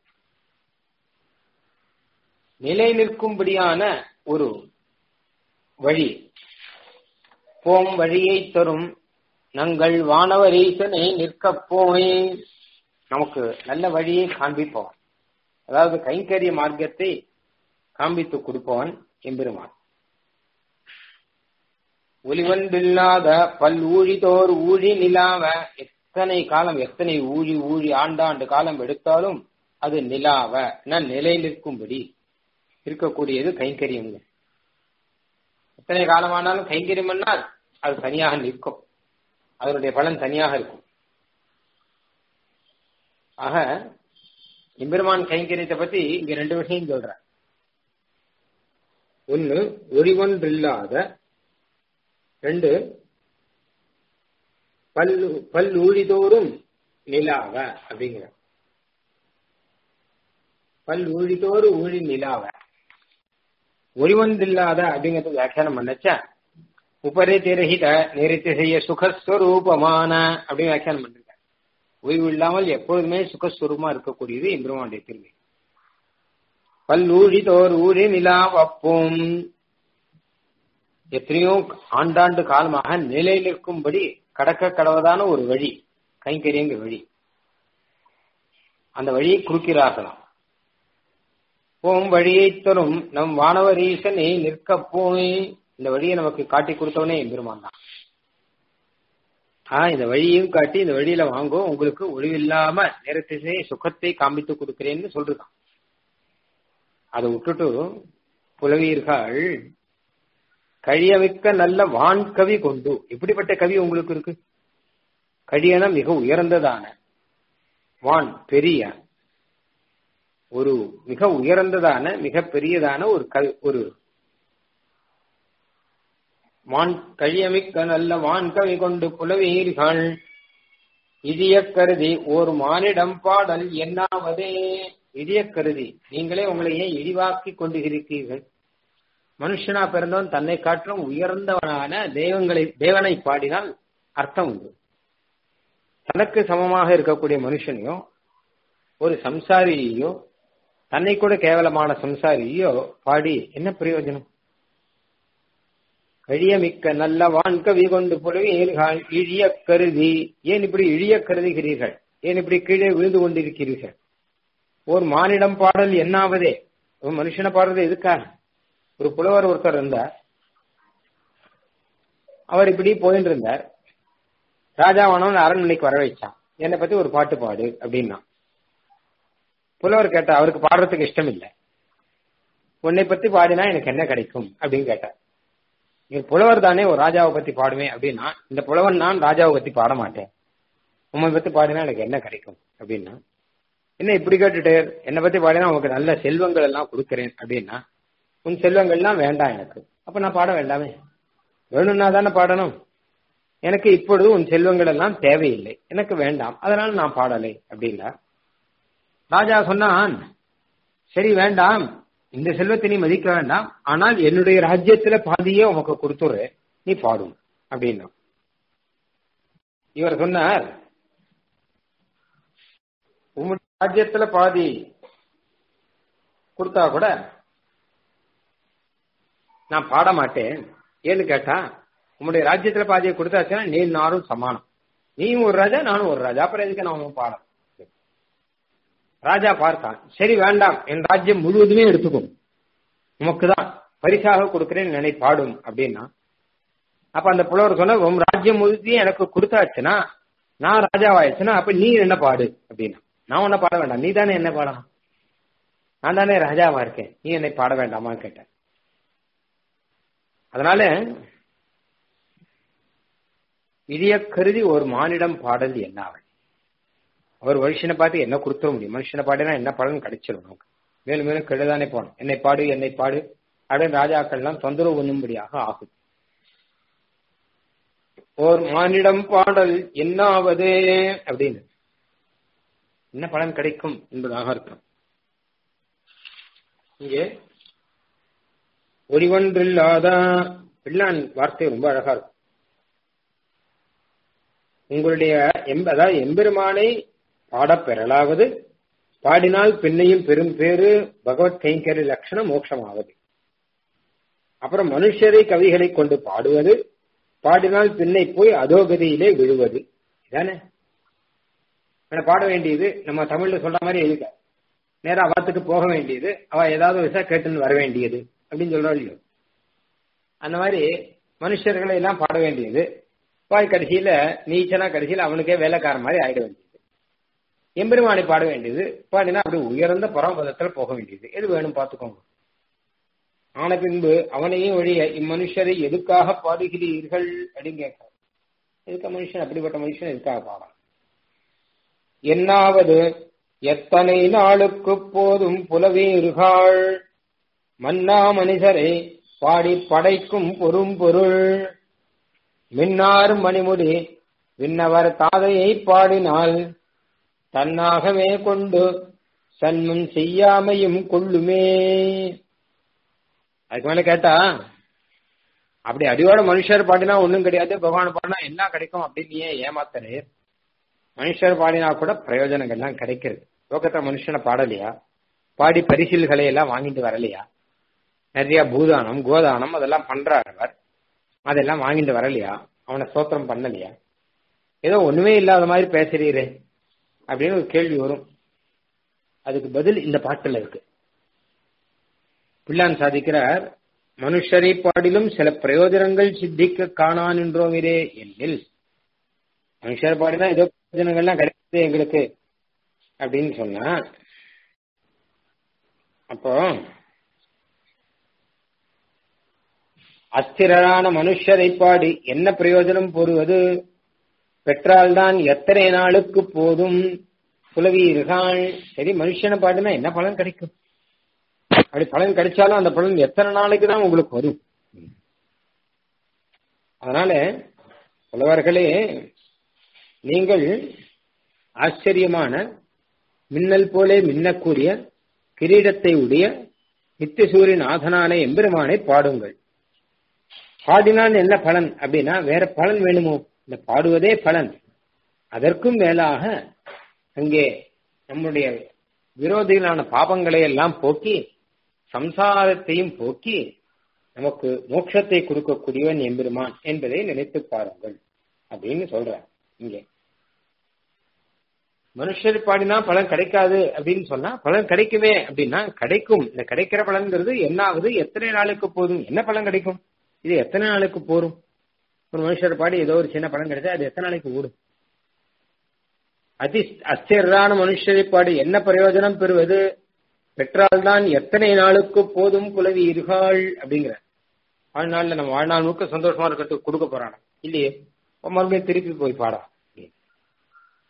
நிலை நிற்கும்படியான ஒரு வழி போம் வழியை தரும் நங்கள் வானவரீசனை நிற்கப் போய் நமக்கு நல்ல வழியை காண்பிப்பவன் அதாவது கைங்கரிய மார்க்கத்தை காண்பித்து கொடுப்பவன் எம்பெருமான் ஒளிவண்டில்லாத பல் ஊழிதோர் ஊழி நிலாவ எத்தனை காலம் எத்தனை ஊழி ஊழி ஆண்டாண்டு காலம் எடுத்தாலும் அது நிலாவ நிலை நிற்கும்படி இருக்கக்கூடியது கைங்கரியம் எத்தனை காலமானாலும் கைங்கரியம் பண்ணால் அது தனியாக நிற்கும் அதனுடைய பலன் தனியாக இருக்கும் ஆக எம்பெருமான் கைங்கரியத்தை பத்தி இங்க ரெண்டு விஷயம் சொல்ற ஒன்னு ஒளிவொன்றில்லாத ரெண்டு பல் பல் ஊழிதோறும் நிலாவ அப்படிங்கிற பல் ஊழிதோறு ஊழி நிலாவ ஒளிவொன்றில்லாத அப்படிங்கிறது வியாக்கியானம் பண்ணச்ச உபரே திரகித நிறுத்தி செய்ய சுகஸ்வரூபமான அப்படின்னு வியாக்கியானம் பண்ணிருக்க ஓய்வு இல்லாமல் எப்பொழுதுமே சுகஸ்வரூபமா இருக்கக்கூடியது எம்பெருமானுடைய திருமை பல்லூழி தோர் ஊழி நிலா வப்போம் எத்தனையோ ஆண்டாண்டு காலமாக நிலையில் இருக்கும்படி கடக்க கடவதான ஒரு வழி கைங்கரியங்க வழி அந்த வழியை குறுக்கிறார்களாம் போம் வழியை தரும் நம் வானவரீசனை நிற்க போய் இந்த வழியை நமக்கு காட்டி கொடுத்தவனே எம்பெருமான் தான் ஆஹ் இந்த வழியையும் காட்டி இந்த வழியில வாங்கோ உங்களுக்கு ஒளிவில்லாம நேரத்திசை சுகத்தை காமித்து கொடுக்கிறேன்னு சொல்றான் அதை விட்டுட்டு புலவீர்கள் கழியமிக்க நல்ல வான் கவி கொண்டு எப்படிப்பட்ட கவி உங்களுக்கு இருக்கு கழியன மிக உயர்ந்ததான வான் பெரிய ஒரு மிக உயர்ந்ததான மிக பெரியதான ஒரு கவி ஒரு வான் கழியமிக்க நல்ல வான் கவி கொண்டு புலவீர்கள் இடிய கருதி ஒரு மானிடம் பாடல் என்னாவதே இடிய கருதி நீங்களே உங்களை ஏன் இழிவாக்கி கொண்டு இருக்கிறீர்கள் மனுஷனா பிறந்தவன் தன்னை காட்டிலும் உயர்ந்தவனான தெய்வங்களை தேவனை பாடினால் அர்த்தம் உண்டு தனக்கு சமமாக இருக்கக்கூடிய மனுஷனையோ ஒரு சம்சாரியையோ தன்னை கூட கேவலமான சம்சாரியையோ பாடி என்ன பிரயோஜனம் கழியமிக்க நல்ல வான்கவி கொண்டு புலவீர்கள் இழிய கருதி ஏன் இப்படி இழிய கருதுகிறீர்கள் ஏன் இப்படி கீழே விழுந்து கொண்டிருக்கிறீர்கள் ஒரு மானிடம் பாடல் என்னாவதே ஒரு மனுஷனை பாடுறது எதுக்காக ஒரு புலவர் ஒருத்தர் இருந்தார் அவர் இப்படி போயிட்டு இருந்தார் ராஜாவானவன் அரண்மனைக்கு வர வச்சான் என்னை பத்தி ஒரு பாட்டு பாடு அப்படின்னா புலவர் கேட்டா அவருக்கு பாடுறதுக்கு இஷ்டம் இல்லை உன்னை பத்தி பாடினா எனக்கு என்ன கிடைக்கும் அப்படின்னு கேட்டார் நீ புலவர் தானே ஒரு ராஜாவை பத்தி பாடுவேன் அப்படின்னா இந்த புலவன் நான் ராஜாவை பத்தி பாட மாட்டேன் உண்மை பத்தி பாடினா எனக்கு என்ன கிடைக்கும் அப்படின்னா என்ன இப்படி கேட்டுட்டு என்னை பத்தி பாடினா உனக்கு நல்ல செல்வங்கள் எல்லாம் கொடுக்குறேன் அப்படின்னா உன் செல்வங்கள்லாம் வேண்டாம் எனக்கு அப்ப நான் பாட வேண்டாமே வேணும்னா தானே பாடணும் எனக்கு இப்பொழுது உன் செல்வங்கள் எல்லாம் தேவையில்லை எனக்கு வேண்டாம் அதனால நான் பாடலை அப்படின்னா ராஜா சொன்னான் சரி வேண்டாம் இந்த செல்வத்தை நீ மதிக்க வேண்டாம் ஆனால் என்னுடைய ராஜ்யத்துல பாதியே உனக்கு கொடுத்துரு நீ பாடும் அப்படின்னா இவர் சொன்னார் உங்களுடைய ராஜ்யத்துல பாதி கொடுத்தா கூட நான் பாட மாட்டேன் ஏன்னு கேட்டா உங்களுடைய ராஜ்யத்துல பாதியை கொடுத்தாச்சுன்னா நீ நானும் சமானம் நீயும் ஒரு ராஜா நானும் ஒரு ராஜா அப்புறம் எதுக்கு நான் பாடம் ராஜா பார்த்தான் சரி வேண்டாம் என் ராஜ்யம் முழுவதுமே எடுத்துக்கும் உமக்கு தான் பரிசாக கொடுக்கிறேன் நினை பாடும் அப்படின்னா அப்ப அந்த புலவர் சொன்ன உன் ராஜ்யம் முழுவதையும் எனக்கு கொடுத்தாச்சுன்னா நான் ராஜாவாயிடுச்சுன்னா அப்ப நீ என்ன பாடு அப்படின்னா நான் உன்னை பாட வேண்டாம் நீ தானே என்ன பாடலாம் நான் தானே ராஜாவா இருக்கேன் நீ என்னை பாட வேண்டாமான்னு கேட்டேன் அதனால விதிய கருதி ஒரு மானிடம் பாடல் என்ன அவள் அவர் மனுஷனை பார்த்து என்ன கொடுத்துட முடியும் மனுஷனை பாடினா என்ன பலன் கிடைச்சிடும் நமக்கு மேலும் மேலும் கெடுதானே போனோம் என்னை பாடு என்னை பாடு அப்படின்னு ராஜாக்கள்லாம் தொந்தரவு பண்ணும்படியாக ஆகும் ஓர் மானிடம் பாடல் என்னாவது அப்படின்னு என்ன பலன் கிடைக்கும் என்பதாக அர்த்தம் இங்கே ஒளிவன்றில்லாத பிள்ளான் வார்த்தை ரொம்ப அழகா இருக்கும் உங்களுடைய எம்ப அதாவது எம்பெருமானை பாடப்பெறலாவது பாடினால் பெண்ணையும் பெரும் பேரு பகவத் கைங்கரி லட்சணம் மோட்சமாவது அப்புறம் மனுஷரை கவிகளை கொண்டு பாடுவது பாடினால் பின்னை போய் அதோகதியிலே விழுவது இதானே பாட வேண்டியது நம்ம தமிழ்ல சொல்ற மாதிரி எழுத நேரா அவத்துக்கு போக வேண்டியது அவ ஏதாவது விஷா கேட்டுன்னு வர வேண்டியது அப்படின்னு சொல்றா இல்லையோ அந்த மாதிரி மனுஷர்களை எல்லாம் பாட வேண்டியது பாய் கடைசியில நீச்சனா கடைசியில அவனுக்கே வேலைக்கார மாதிரி ஆயிட வேண்டியது எம்பெருமானை பாட வேண்டியது பாடினா அப்படி உயர்ந்த பரமபதத்துல போக வேண்டியது எது வேணும் பார்த்துக்கோங்க ஆன பின்பு அவனையும் ஒழிய இம்மனுஷரை எதுக்காக பாடுகிறீர்கள் அப்படின்னு கேட்கிறார் எதுக்க மனுஷன் அப்படிப்பட்ட மனுஷன் எதுக்காக பாடம் என்னாவது எத்தனை நாளுக்கு போதும் புலவேறுகாள் மன்னா மனிதரை பாடி படைக்கும் பொறும் பொருள் மின்னார் மணிமுடி விண்ணவர் தாதையை பாடினால் தன்னாகவே கொண்டு சன்மம் செய்யாமையும் கொள்ளுமே அதுக்கு மேல கேட்டா அப்படி அடியோட மனுஷர் பாடினா ஒண்ணும் கிடையாது பகவான் பாடினா என்ன கிடைக்கும் அப்படின்னு ஏன் ஏமாத்தரு மனுஷர் பாடினா கூட பிரயோஜனங்கள்லாம் கிடைக்கிறது லோகத்தை மனுஷனை பாடலையா பாடி பரிசில்களை எல்லாம் வாங்கிட்டு வரலையா நிறைய பூதானம் கோதானம் அதெல்லாம் பண்றாரு அவர் அதெல்லாம் வாங்கிட்டு வரலையா அவனை சோத்திரம் பண்ணலையா ஏதோ ஒண்ணுமே இல்லாத மாதிரி பேசுறீரே அப்படின்னு ஒரு கேள்வி வரும் அதுக்கு பதில் இந்த பாட்டுல இருக்கு பிள்ளான் சாதிக்கிறார் மனுஷரை பாடிலும் சில பிரயோஜனங்கள் சித்திக்க காணான் என்றோமிரே என்னில் மனுஷர் பாடினா ஏதோ பிரயோஜனங்கள்லாம் கிடைக்குது எங்களுக்கு அப்படின்னு சொன்னா அப்போ அஸ்திரரான மனுஷரை பாடி என்ன பிரயோஜனம் போடுவது பெற்றால்தான் எத்தனை நாளுக்கு போதும் புலவீர்கள் சரி மனுஷனை பாடினா என்ன பலன் கிடைக்கும் அப்படி பலன் கிடைச்சாலும் அந்த பலன் எத்தனை நாளைக்கு தான் உங்களுக்கு வரும் அதனால புலவர்களே நீங்கள் ஆச்சரியமான மின்னல் போலே மின்னக்கூடிய கிரீடத்தை உடைய நித்தியசூரிய நாதனான எம்பெருமானை பாடுங்கள் பாடினால் என்ன பலன் அப்படின்னா வேற பலன் வேணுமோ இந்த பாடுவதே பலன் அதற்கும் மேலாக அங்கே நம்முடைய விரோதிகளான பாபங்களை எல்லாம் போக்கி சம்சாரத்தையும் போக்கி நமக்கு மோட்சத்தை கொடுக்கக்கூடியவன் எம்பெருமான் என்பதை நினைத்து பாருங்கள் அப்படின்னு சொல்ற இங்கே மனுஷர் பாடினா பலன் கிடைக்காது அப்படின்னு சொன்னா பலன் கிடைக்குமே அப்படின்னா கிடைக்கும் இந்த கிடைக்கிற பலன்கிறது என்ன ஆகுது எத்தனை நாளுக்கு போதும் என்ன பலன் கிடைக்கும் இது எத்தனை நாளுக்கு போரும் ஒரு மனுஷர் பாடி ஏதோ ஒரு சின்ன பலன் கிடைச்சா அது எத்தனை நாளைக்கு ஓடும் அதி அஸ்திரான மனுஷரை பாடி என்ன பிரயோஜனம் பெறுவது பெற்றால்தான் எத்தனை நாளுக்கு போதும் குலவி இருகாள் அப்படிங்கிற வாழ்நாள்ல நம்ம வாழ்நாள் முழுக்க சந்தோஷமா இருக்கிறதுக்கு கொடுக்க போறான இல்லையே மறுபடியும் திருப்பி போய் பாடா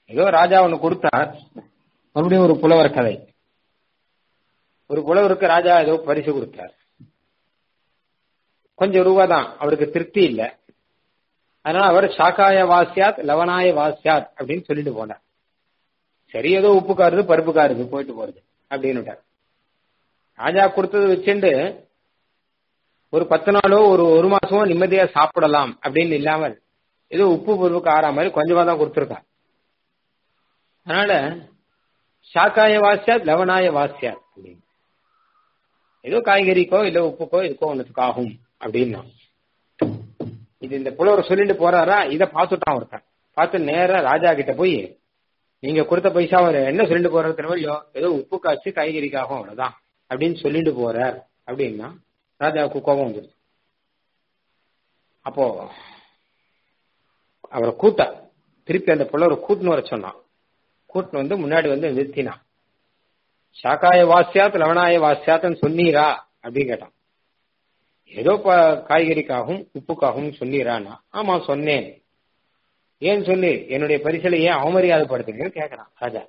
ஏதோ ராஜா ஒண்ணு கொடுத்தார் மறுபடியும் ஒரு புலவர் கதை ஒரு புலவருக்கு ராஜா ஏதோ பரிசு கொடுத்தார் கொஞ்சம் ரூபா தான் அவருக்கு திருப்தி இல்லை அதனால அவர் சாக்காய வாசியாத் லவனாய வாசியாத் அப்படின்னு சொல்லிட்டு போனார் சரி ஏதோ உப்பு காருது பருப்பு காருது போயிட்டு போறது அப்படின்னு ராஜா கொடுத்தது வச்சுண்டு ஒரு பத்து நாளோ ஒரு ஒரு மாசமோ நிம்மதியா சாப்பிடலாம் அப்படின்னு இல்லாமல் ஏதோ உப்பு பருப்புக்கு ஆறா மாதிரி கொஞ்சமா தான் கொடுத்துருக்கான் அதனால சாக்காய வாசியாத் லவனாய வாசியாத் அப்படின்னு ஏதோ காய்கறிக்கோ இல்ல உப்புக்கோ இதுக்கோ ஒன்றுக்கு ஆகும் அப்படின்னா இது இந்த புலவர் சொல்லிட்டு போறாரா இதை பார்த்துட்டான் ஒருத்தன் பார்த்து நேரா ராஜா கிட்ட போய் நீங்க கொடுத்த பைசா அவர் என்ன சொல்லிட்டு போறாரு தெரியுமோ ஏதோ உப்பு காய்ச்சி காய்கறிக்காகும் அவ்வளவுதான் அப்படின்னு சொல்லிட்டு போறார் அப்படின்னா ராஜாவுக்கு கோபம் வந்துருச்சு அப்போ அவரை கூட்ட திருப்பி அந்த புலவர் கூட்டுன்னு வர சொன்னான் கூட்டுன்னு வந்து முன்னாடி வந்து நிறுத்தினான் சாக்காய வாசியாத் லவனாய வாசியாத்னு சொன்னீரா அப்படின்னு கேட்டான் ஏதோ காய்கறிக்காகவும் உப்புக்காகவும் சொன்னீரானா ஆமா சொன்னேன் ஏன் சொல்லி என்னுடைய பரிசலை ஏன் அவமரியாதைப்படுத்துங்க கேட்கிறான் ராஜா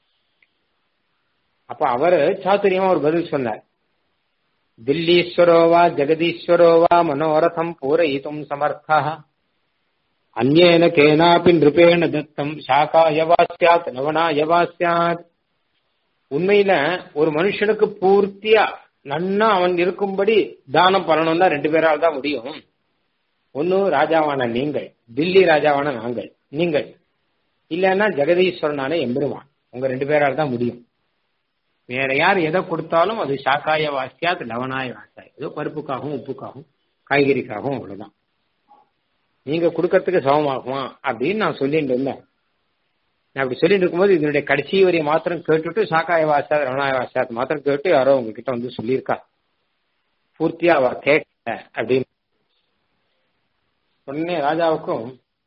அப்ப அவரு சாத்துரியமா ஒரு பதில் சொன்னார் தில்லீஸ்வரோவா ஜெகதீஸ்வரோவா மனோரதம் பூரயித்தும் சமர்த்தா அந்நேன கேனாபி நிருபேண தத்தம் சாக்காயவா சியாத் லவனாயவா சியாத் உண்மையில ஒரு மனுஷனுக்கு பூர்த்தியா நன்னா அவன் இருக்கும்படி தானம் பண்ணணும்னா ரெண்டு பேரால் தான் முடியும் ஒன்னு ராஜாவான நீங்கள் தில்லி ராஜாவான நாங்கள் நீங்கள் இல்லைன்னா ஜெகதீஸ்வரனான எம்பெருமான் உங்க ரெண்டு பேரால் தான் முடியும் வேற யார் எதை கொடுத்தாலும் அது சாக்காய வாசியா அது லவனாய வாசியா ஏதோ பருப்புக்காகவும் உப்புக்காகவும் காய்கறிக்காகவும் அவ்வளவுதான் நீங்க கொடுக்கறதுக்கு சமமாகுமா அப்படின்னு நான் சொல்லிட்டு இருந்தேன் நான் அப்படி சொல்லிட்டு இருக்கும்போது இதனுடைய கடைசி வரையை மாத்திரம் கேட்டுட்டு சாக்காய வாசாத் ரமணாய வாசாத் மாத்திரம் கேட்டு யாரோ உங்ககிட்ட வந்து சொல்லியிருக்கா பூர்த்தியா அவ கேட்கல அப்படின்னு உடனே ராஜாவுக்கும்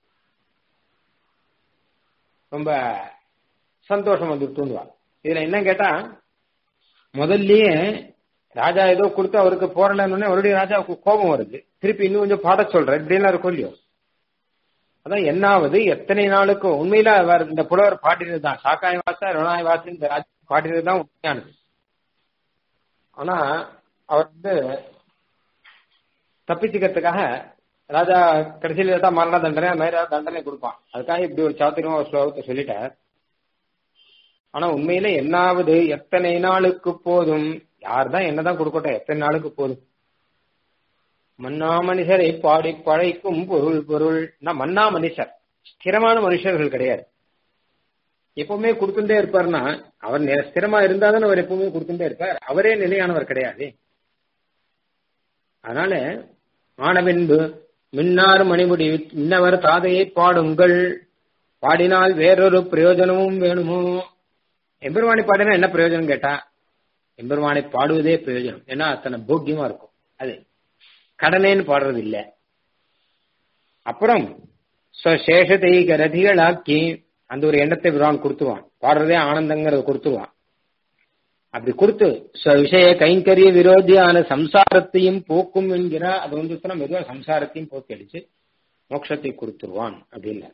ரொம்ப சந்தோஷம் வந்து தூண்டுவா இதுல என்ன கேட்டா முதல்லயே ராஜா ஏதோ கொடுத்து அவருக்கு போறலன்னு மறுபடியும் ராஜாவுக்கு கோபம் வருது திருப்பி இன்னும் கொஞ்சம் பாட சொல்ற இப்படிலாம் இருக்கும் இல்லையோ அதான் என்னாவது எத்தனை நாளுக்கு உண்மையில அவர் இந்த புலவர் பாடினது தான் சாக்காய் வாசா ரணாய் வாசா இந்த ராஜா பாடினது தான் உண்மையானது ஆனா அவர் வந்து தப்பிச்சுக்கிறதுக்காக ராஜா கடைசியில் தான் மரண தண்டனை அந்த மாதிரி தண்டனை கொடுப்பான் அதுக்காக இப்படி ஒரு சாத்திரமா ஒரு ஸ்லோகத்தை சொல்லிட்டார் ஆனா உண்மையில என்னாவது எத்தனை நாளுக்கு போதும் யார் தான் என்னதான் கொடுக்கட்டும் எத்தனை நாளுக்கு போதும் மன்னா மனுஷரை பாடி பழைக்கும் பொருள் பொருள் மன்னா மனுஷர் ஸ்திரமான மனுஷர்கள் கிடையாது எப்பவுமே கொடுத்துட்டே இருப்பார்னா அவர் ஸ்திரமா இருந்தாதான் அவர் எப்பவுமே கொடுத்துட்டே இருப்பார் அவரே நிலையானவர் கிடையாது அதனால ஆனவென்பு மின்னார் மணிமுடி இன்னவர் தாதையை பாடுங்கள் பாடினால் வேறொரு பிரயோஜனமும் வேணுமோ எம்பெருமானை பாடினா என்ன பிரயோஜனம் கேட்டா எம்பெருமானை பாடுவதே பிரயோஜனம் ஏன்னா அத்தனை போக்கியமா இருக்கும் அது கடனேன்னு பாடுறது இல்ல அப்புறம் சேஷத்தை ரதிகளாக்கி அந்த ஒரு எண்ணத்தை விரான் கொடுத்துருவான் பாடுறதே ஆனந்தங்கிறத கொடுத்துருவான் அப்படி கொடுத்து விஷய கைங்கரிய விரோதியான சம்சாரத்தையும் போக்கும் என்கிற அது வந்து மெதுவா சம்சாரத்தையும் போக்கி அடிச்சு மோட்சத்தை கொடுத்துருவான் அப்படின்னு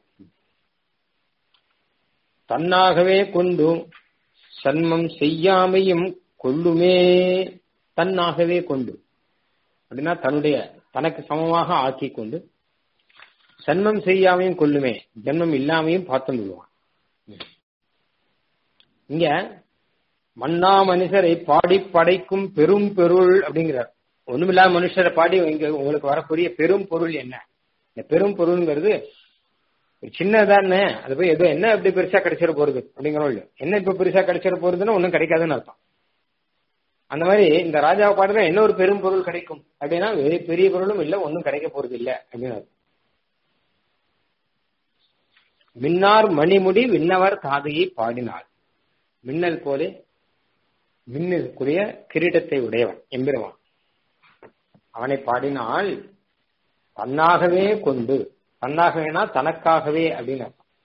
தன்னாகவே கொண்டு சன்மம் செய்யாமையும் கொள்ளுமே தன்னாகவே கொண்டு அப்படின்னா தன்னுடைய தனக்கு சமமாக ஆக்கி கொண்டு சன்மம் செய்யாமையும் கொள்ளுமே ஜென்மம் இல்லாமையும் பார்த்து விடுவான் இங்க மன்னா மனுஷரை பாடி படைக்கும் பெரும் பொருள் அப்படிங்கிறார் ஒண்ணுமில்லாத மனுஷரை பாடி இங்க உங்களுக்கு வரக்கூடிய பெரும் பொருள் என்ன இந்த பெரும் பொருள்ங்கிறது சின்னதானே அது போய் ஏதோ என்ன இப்படி பெருசா கிடைச்சிட போறது அப்படிங்கிறோம் இல்லையோ என்ன இப்ப பெருசா கிடைச்சிட போறதுன்னு ஒன்னும் கிடைக்காதுன்னு அர்த்தம் அந்த மாதிரி இந்த ராஜாவை பாடுற என்ன ஒரு பெரும் பொருள் கிடைக்கும் அப்படின்னா பெரிய பொருளும் இல்ல ஒன்னும் கிடைக்க போறது இல்ல அப்படின்னு மின்னார் மணிமுடி விண்ணவர் தாதையை பாடினார் மின்னல் போலே மின்னலுக்குரிய கிரீடத்தை உடையவன் எம்பெருவான் அவனை பாடினால் தன்னாகவே கொண்டு தன்னாகவேனா தனக்காகவே அப்படின்னு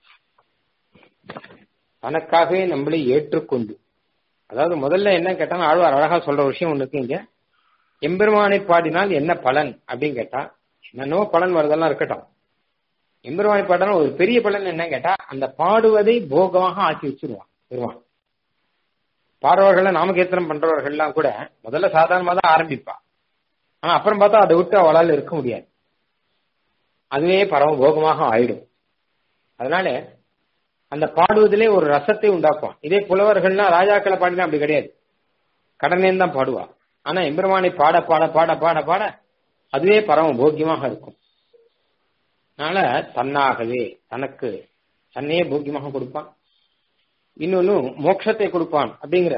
தனக்காகவே நம்மளை ஏற்றுக்கொண்டு அதாவது முதல்ல என்ன கேட்டாலும் ஆழ்வார் அழகா சொல்ற விஷயம் ஒண்ணுக்கு இங்க எம்பெருமானை பாடினால் என்ன பலன் அப்படின்னு கேட்டா என்னென்னவோ பலன் வரதெல்லாம் இருக்கட்டும் எம்பெருமானை பாடணும் ஒரு பெரிய பலன் என்ன கேட்டா அந்த பாடுவதை போகமாக ஆக்கி வச்சிருவான் பெருமான் பாடுறவர்கள நாமகேத்திரம் பண்றவர்கள்லாம் கூட முதல்ல சாதாரணமா தான் ஆரம்பிப்பா ஆனா அப்புறம் பார்த்தா அதை விட்டு அவளால் இருக்க முடியாது அதுவே பரம போகமாக ஆயிடும் அதனால அந்த பாடுவதிலே ஒரு ரசத்தை உண்டாக்குவான் இதே புலவர்கள்னா ராஜாக்களை பாடினா அப்படி கிடையாது கடனேன்னு தான் பாடுவா ஆனா எம்பெருமானை பாட பாட பாட பாட பாட அதுவே பரம போக்கியமாக இருக்கும் அதனால தன்னாகவே தனக்கு தன்னையே போக்கியமாக கொடுப்பான் இன்னொன்னு மோட்சத்தை கொடுப்பான் அப்படிங்கிற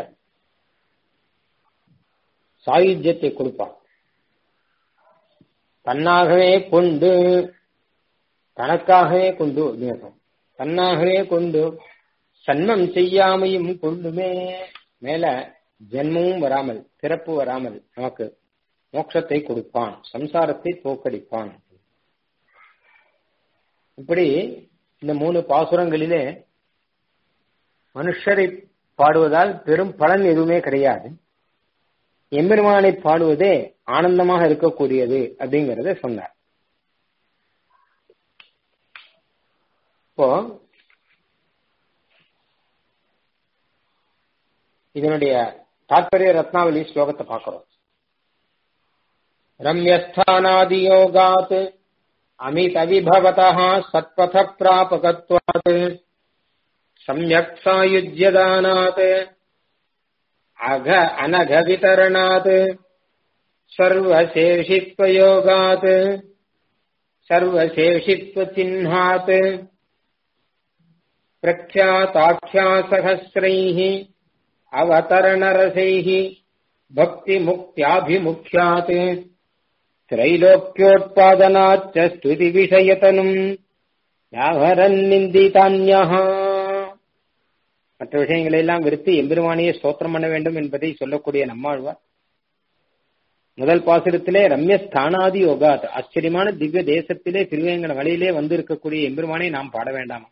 சாயுஜ்யத்தை கொடுப்பான் தன்னாகவே கொண்டு தனக்காகவே கொண்டு அப்படின்னு தன்னாகவே கொண்டு சன்மம் செய்யாமையும் கொண்டுமே மேல ஜென்மமும் வராமல் பிறப்பு வராமல் நமக்கு மோட்சத்தை கொடுப்பான் சம்சாரத்தை தோக்கடிப்பான் இப்படி இந்த மூணு பாசுரங்களிலே மனுஷரை பாடுவதால் பெரும் பலன் எதுவுமே கிடையாது எம்பெருமானை பாடுவதே ஆனந்தமாக இருக்கக்கூடியது அப்படிங்கறத சொன்னார் இப்போ இதனுடைய தாற்பரிய ரத்னாவளி ஸ்லோகத்தை பார்க்கிறோம் ரம்யஸ்தானாதியோகாத் அமித விபவதா சத்பத பிராபகத்வாத் சம்யக் சாயுஜ்யதானாத் அக அனக விதரணாத் சர்வசேஷித்வயோகாத் சர்வசேஷித்வ சின்ஹாத் प्रख्याताख्यासहस्रैः अवतरणरसैः भक्तिमुक्त्याभिमुख्यात् त्रैलोक्योत्पादनाच्च स्तुतिविषयतनुम् யாவரன்னிந்திதான்யஹ மற்ற விஷயங்களை எல்லாம் விடுத்து எம்பெருமானியை ஸ்தோத்திரம் பண்ண வேண்டும் என்பதை சொல்லக்கூடிய நம்மாழ்வார் முதல் பாசுரத்திலே ரம்ய ஸ்தானாதி யோகாத் ஆச்சரியமான திவ்ய தேசத்திலே திருவேங்கட வழியிலே வந்து இருக்கக்கூடிய எம்பெருமானை நாம் பாட வேண்டாமா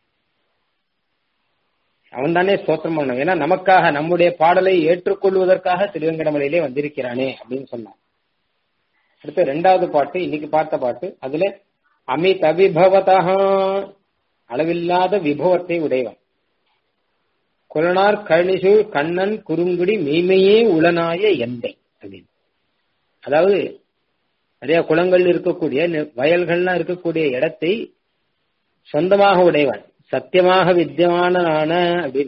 அவன் தானே ஸ்தோத்திரம் பண்ணணும் ஏன்னா நமக்காக நம்முடைய பாடலை ஏற்றுக்கொள்வதற்காக திருவேங்கடமலையிலே வந்திருக்கிறானே அப்படின்னு சொன்னான் அடுத்து ரெண்டாவது பாட்டு இன்னைக்கு பார்த்த பாட்டு அதுல அமித் அபிபவதா அளவில்லாத விபவத்தை உடையவன் குலனார் கழிசு கண்ணன் குறுங்குடி மெய்மையே உளனாய எந்தை அப்படின்னு அதாவது நிறைய குளங்கள் இருக்கக்கூடிய வயல்கள்லாம் இருக்கக்கூடிய இடத்தை சொந்தமாக உடையவன் சத்தியமாக வித்தியமானான அப்படின்னு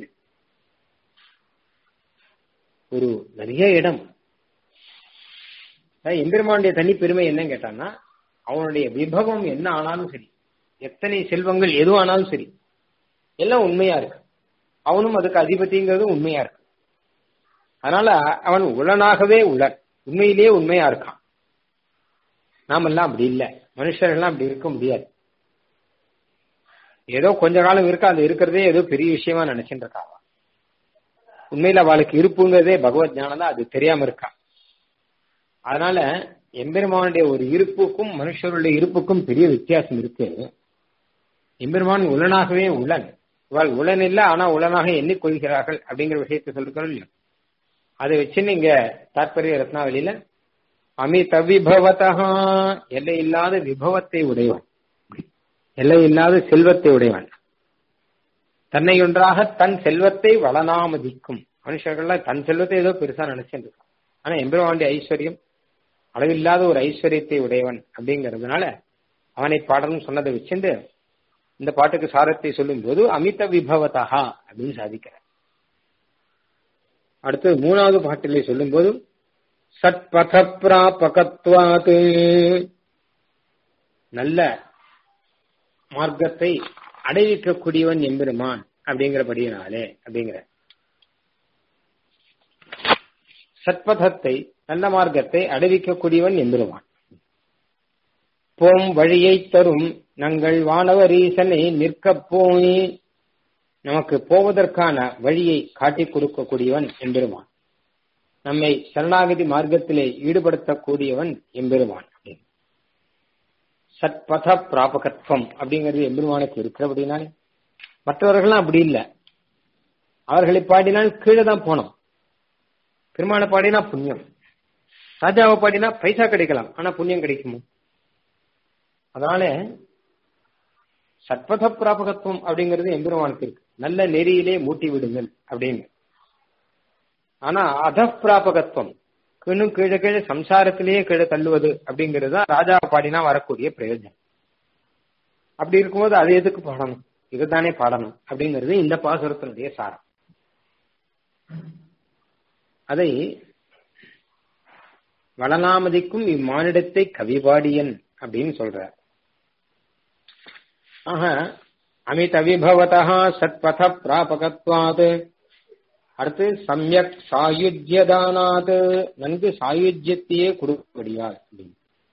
ஒரு நிறைய இடம் எம்பெருமானுடைய தனி பெருமை என்னன்னு கேட்டான்னா அவனுடைய விபவம் என்ன ஆனாலும் சரி எத்தனை செல்வங்கள் எது ஆனாலும் சரி எல்லாம் உண்மையா இருக்கு அவனும் அதுக்கு அதிபதிங்கிறது உண்மையா இருக்கு அதனால அவன் உளனாகவே உளன் உண்மையிலேயே உண்மையா இருக்கான் நாமெல்லாம் அப்படி இல்லை மனுஷர்கள்லாம் அப்படி இருக்க முடியாது ஏதோ கொஞ்ச காலம் இருக்கா அது இருக்கிறதே ஏதோ பெரிய விஷயமா நினைச்சுட்டு இருக்காவா உண்மையில அவளுக்கு இருப்புங்கிறதே பகவத் ஞானம் தான் அது தெரியாம இருக்கா அதனால எம்பெருமானுடைய ஒரு இருப்புக்கும் மனுஷருடைய இருப்புக்கும் பெரிய வித்தியாசம் இருக்கு எம்பெருமான் உலனாகவே உளன் இவாள் உளன் இல்ல ஆனா உளனாக எண்ணிக்கொள்கிறார்கள் அப்படிங்கிற விஷயத்தை சொல்றோம் இல்லையா அதை வச்சு நீங்க தாற்பரிய ரத்னாவளியில அமித விபவதா எல்லை இல்லாத விபவத்தை உடையவன் எல்லை இல்லாத செல்வத்தை உடையவன் தன்னை ஒன்றாக தன் செல்வத்தை வளனாமதிக்கும் மனுஷர்கள்லாம் தன் செல்வத்தை ஏதோ பெருசா நினைச்சுட்டு இருக்கான் ஆனா எம்பெருமானுடைய ஐஸ்வர்யம் அளவில்லாத ஒரு ஐஸ்வர்யத்தை உடையவன் அப்படிங்கறதுனால அவனை பாடணும் சொன்னதை வச்சுட்டு இந்த பாட்டுக்கு சாரத்தை சொல்லும் போது அமித விபவதா அப்படின்னு சாதிக்கிறார் அடுத்து மூணாவது பாட்டிலே சொல்லும் போது சத்பத பிராபகத்வாத் நல்ல மார்க்கத்தை அடைவிக்கக்கூடியவன் எம்பெருமான் அப்படிங்கிறபடியினாலே அப்படிங்கிற சத்பதத்தை நல்ல மார்க்கத்தை அடைவிக்கக்கூடியவன் எம்பெருமான் போம் வழியை தரும் நங்கள் வானவரீசனை நிற்கப் போய் நமக்கு போவதற்கான வழியை காட்டிக் கொடுக்கக்கூடியவன் எம்பெருமான் நம்மை சரணாகதி மார்க்கத்திலே ஈடுபடுத்தக்கூடியவன் எம்பெருமான் சத்பத பிராபகத்துவம் அப்படிங்கிறது எம்பெருமானுக்கு இருக்கிறபடினாலே மற்றவர்கள்லாம் அப்படி இல்லை அவர்களை பாடினால் கீழே தான் போனோம் பெருமாளை பாடினா புண்ணியம் ராஜாவை பாடினா பைசா கிடைக்கலாம் ஆனா புண்ணியம் கிடைக்குமோ அதனால சத்பத பிராபகத்துவம் அப்படிங்கிறது எம்பெருமானுக்கு இருக்கு நல்ல நெறியிலே மூட்டி விடுங்கள் அப்படின்னு ஆனா அத பிராபகத்துவம் இன்னும் கீழே கீழே சம்சாரத்திலேயே கீழே தள்ளுவது அப்படிங்கிறது தான் ராஜா பாடினா வரக்கூடிய பிரயோஜனம் அப்படி இருக்கும்போது அது எதுக்கு பாடணும் இதுதானே பாடணும் அப்படிங்கிறது இந்த பாசுரத்தினுடைய சாரம் அதை வளனாமதிக்கும் இம்மானிடத்தை கவிபாடியன் அப்படின்னு சொல்றார் ஆக அமித விபவதா சத்பத பிராபகத்வாத் அடுத்து சமயக் சாயுஜ்யதானாத் நன்கு சாயுஜ்யத்தையே கொடுக்கபடியால் அப்படின்னு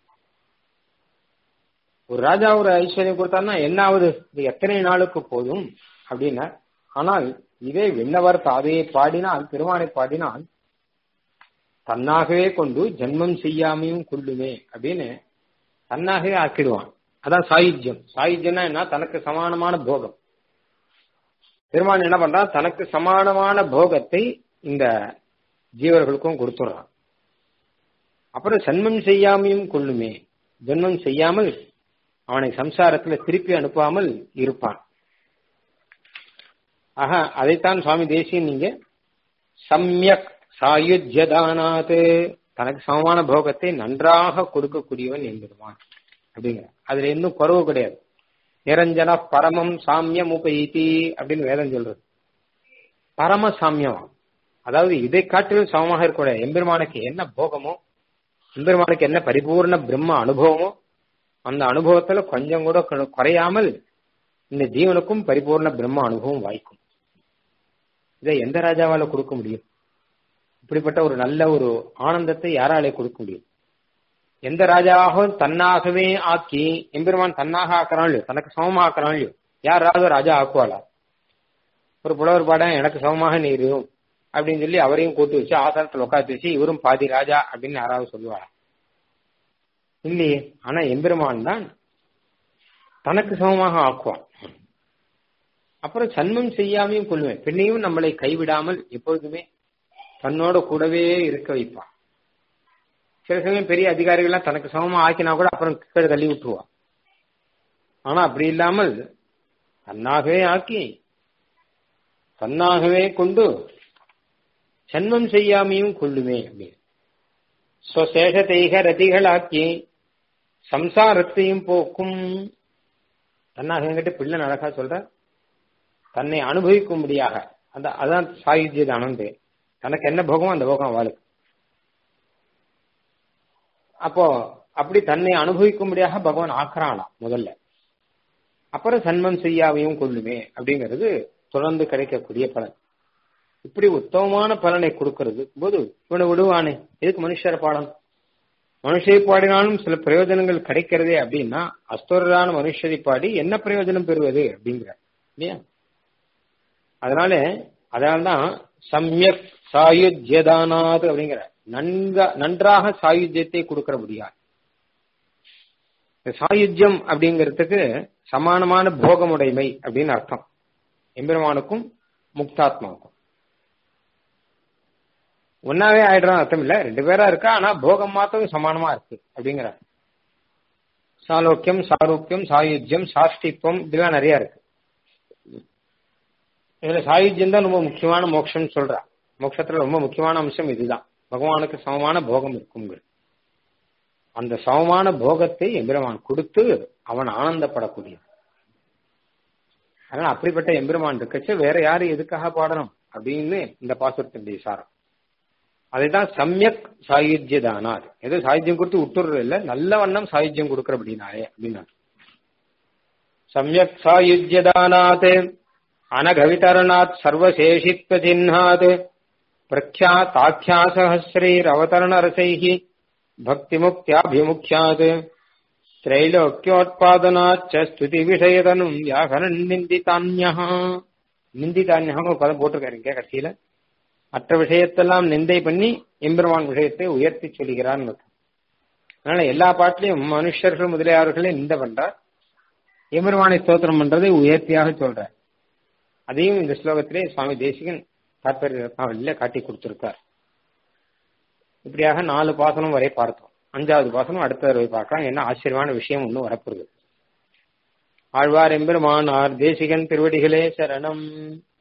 ஒரு ராஜா ஒரு ஐஸ்வர்யம் கொடுத்தாருன்னா என்ன ஆகுது இது எத்தனை நாளுக்கு போதும் அப்படின்னா ஆனால் இதே விண்ணவர் தாதையை பாடினால் திருவானை பாடினால் தன்னாகவே கொண்டு ஜென்மம் செய்யாமையும் கொள்ளுமே அப்படின்னு தன்னாகவே ஆக்கிடுவான் அதான் சாயுஜ்யம் சாயுஜ்யம்னா என்ன தனக்கு சமானமான போகம் பெருமான் என்ன பண்றான் தனக்கு சமானமான போகத்தை இந்த ஜீவர்களுக்கும் கொடுத்துடுறான் அப்புறம் ஜென்மம் செய்யாமையும் கொள்ளுமே ஜென்மம் செய்யாமல் அவனை சம்சாரத்துல திருப்பி அனுப்பாமல் இருப்பான் ஆக அதைத்தான் சுவாமி தேசியன் நீங்க சம்யக் சாயுஜ்யதானாத் தனக்கு சமமான போகத்தை நன்றாக கொடுக்கக்கூடியவன் என்பதுவான் அப்படிங்கிற அதுல இன்னும் குறவு கிடையாது நிரஞ்சன பரமம் சாமியம் உபயித்தி அப்படின்னு வேதம் சொல்றது பரம சாமியம் அதாவது இதை காட்டிலும் சமமாக இருக்கக்கூடிய எம்பெருமானுக்கு என்ன போகமோ எம்பெருமானுக்கு என்ன பரிபூர்ண பிரம்ம அனுபவமோ அந்த அனுபவத்துல கொஞ்சம் கூட குறையாமல் இந்த ஜீவனுக்கும் பரிபூர்ண பிரம்ம அனுபவம் வாய்க்கும் இதை எந்த ராஜாவால கொடுக்க முடியும் இப்படிப்பட்ட ஒரு நல்ல ஒரு ஆனந்தத்தை யாராலே கொடுக்க முடியும் எந்த ராஜாவாகவும் தன்னாகவே ஆக்கி எம்பெருமான் தன்னாக ஆக்குறான் இல்லையோ தனக்கு சமமா ஆக்குறான் இல்லையோ யாராவது ராஜா ஆக்குவாளா ஒரு புலவர் பாடம் எனக்கு சமமாக நீரும் அப்படின்னு சொல்லி அவரையும் கூட்டு வச்சு ஆசனத்தில் உட்காந்து வச்சு இவரும் பாதி ராஜா அப்படின்னு யாராவது சொல்லுவாரா இல்லையே ஆனா எம்பெருமான் தான் தனக்கு சமமாக ஆக்குவான் அப்புறம் சன்மம் செய்யாமையும் கொள்வேன் பெண்ணையும் நம்மளை கைவிடாமல் எப்பொழுதுமே தன்னோட கூடவே இருக்க வைப்பான் சில சமயம் பெரிய அதிகாரிகள்லாம் தனக்கு சமமா ஆக்கினா கூட அப்புறம் கீழே தள்ளி விட்டுருவான் ஆனா அப்படி இல்லாமல் தன்னாகவே ஆக்கி தன்னாகவே கொண்டு சன்மம் செய்யாமையும் கொள்ளுமே அப்படின்னு ஸ்வசேஷத்தைக ரதிகளாக்கி சம்சாரத்தையும் போக்கும் தன்னாக என்கிட்ட பிள்ளை அழகா சொல்ற தன்னை அனுபவிக்கும்படியாக அந்த அதான் சாயுஜ்யத அனந்து தனக்கு என்ன போகமோ அந்த போகம் வாழும் அப்போ அப்படி தன்னை அனுபவிக்கும்படியாக பகவான் ஆக்குறானாம் முதல்ல அப்புறம் சன்மம் செய்யாமையும் கொள்ளுமே அப்படிங்கிறது தொடர்ந்து கிடைக்கக்கூடிய பலன் இப்படி உத்தமமான பலனை கொடுக்கறது போது இவனை விடுவானே எதுக்கு மனுஷரை பாடம் மனுஷரை பாடினாலும் சில பிரயோஜனங்கள் கிடைக்கிறதே அப்படின்னா அஸ்தோரான மனுஷரை பாடி என்ன பிரயோஜனம் பெறுவது அப்படிங்கிற இல்லையா அதனால அதனால்தான் சம்யக் சாயுஜ்யதானாத் அப்படிங்கிற நன்க நன்றாக சாயுஜ்யத்தை கொடுக்கற முடியாது சாயுஜ்யம் அப்படிங்கிறதுக்கு சமானமான போகமுடைமை அப்படின்னு அர்த்தம் எம்பெருமானுக்கும் முக்தாத்மாவுக்கும் ஒன்னாவே ஆயிடுறான் அர்த்தம் இல்ல ரெண்டு பேரா இருக்கா ஆனா போகம் மாத்திரம் சமானமா இருக்கு அப்படிங்கிற சாலோக்கியம் சாரூக்கியம் சாயுஜ்யம் சாஷ்டித்வம் இதெல்லாம் நிறைய இருக்கு இதுல சாயுஜ்யம் தான் ரொம்ப முக்கியமான மோட்சம் சொல்றா மோட்சத்துல ரொம்ப முக்கியமான அம்சம் இதுதான் பகவானுக்கு சமமான போகம் இருக்குங்கிற அந்த சமமான போகத்தை எம்பெருமான் கொடுத்து அவன் ஆனந்தப்படக்கூடியது அதனால அப்படிப்பட்ட எம்பெருமான் இருக்கச்சு வேற யாரு எதுக்காக பாடணும் அப்படின்னு இந்த பாசுரத்தினுடைய சாரம் அதுதான் சமயக் சாயுஜ்யதானார் ஏதோ சாயுஜ்யம் கொடுத்து விட்டுறது இல்ல நல்ல வண்ணம் சாயுஜ்யம் கொடுக்கற அப்படின்னாலே அப்படின்னா சமயக் சாயுஜ்யதானாத் அனகவிதரணாத் சர்வசேஷித்வ சின்னாத் பிரக்யாத் ஆख्यासहस्रैर அவதரணரசைः भक्तिमुक्त्याभिमुख्यात् त्रैलोक्योत्पादनाच्च स्तुतिविषयतனும் வியாகரன் நிந்திதான்யः நிந்திதான்யः ஒரு பதம் போட்டிருக்காருங்க கடைசியில மற்ற விஷயத்தெல்லாம் நிந்தை பண்ணி எம்பெருமான் விஷயத்தை உயர்த்தி சொல்கிறான் அதனால எல்லா பாட்டிலையும் மனுஷர்கள் முதலியார்களே நிந்த பண்றார் எம்பெருமானை ஸ்தோத்திரம் பண்றதை உயர்த்தியாக சொல்றார் அதையும் இந்த ஸ்லோகத்திலே சுவாமி தேசிகன் தாற்பயத்தில் காட்டி கொடுத்திருக்கார் இப்படியாக நாலு பாசனம் வரை பார்த்தோம் அஞ்சாவது பாசனம் அடுத்த தடவை பார்க்கலாம் என்ன ஆச்சரியமான விஷயம் ஒன்றும் வரப்போகுது ஆழ்வார் எம்பெருமானார் தேசிகன் திருவடிகளே சரணம்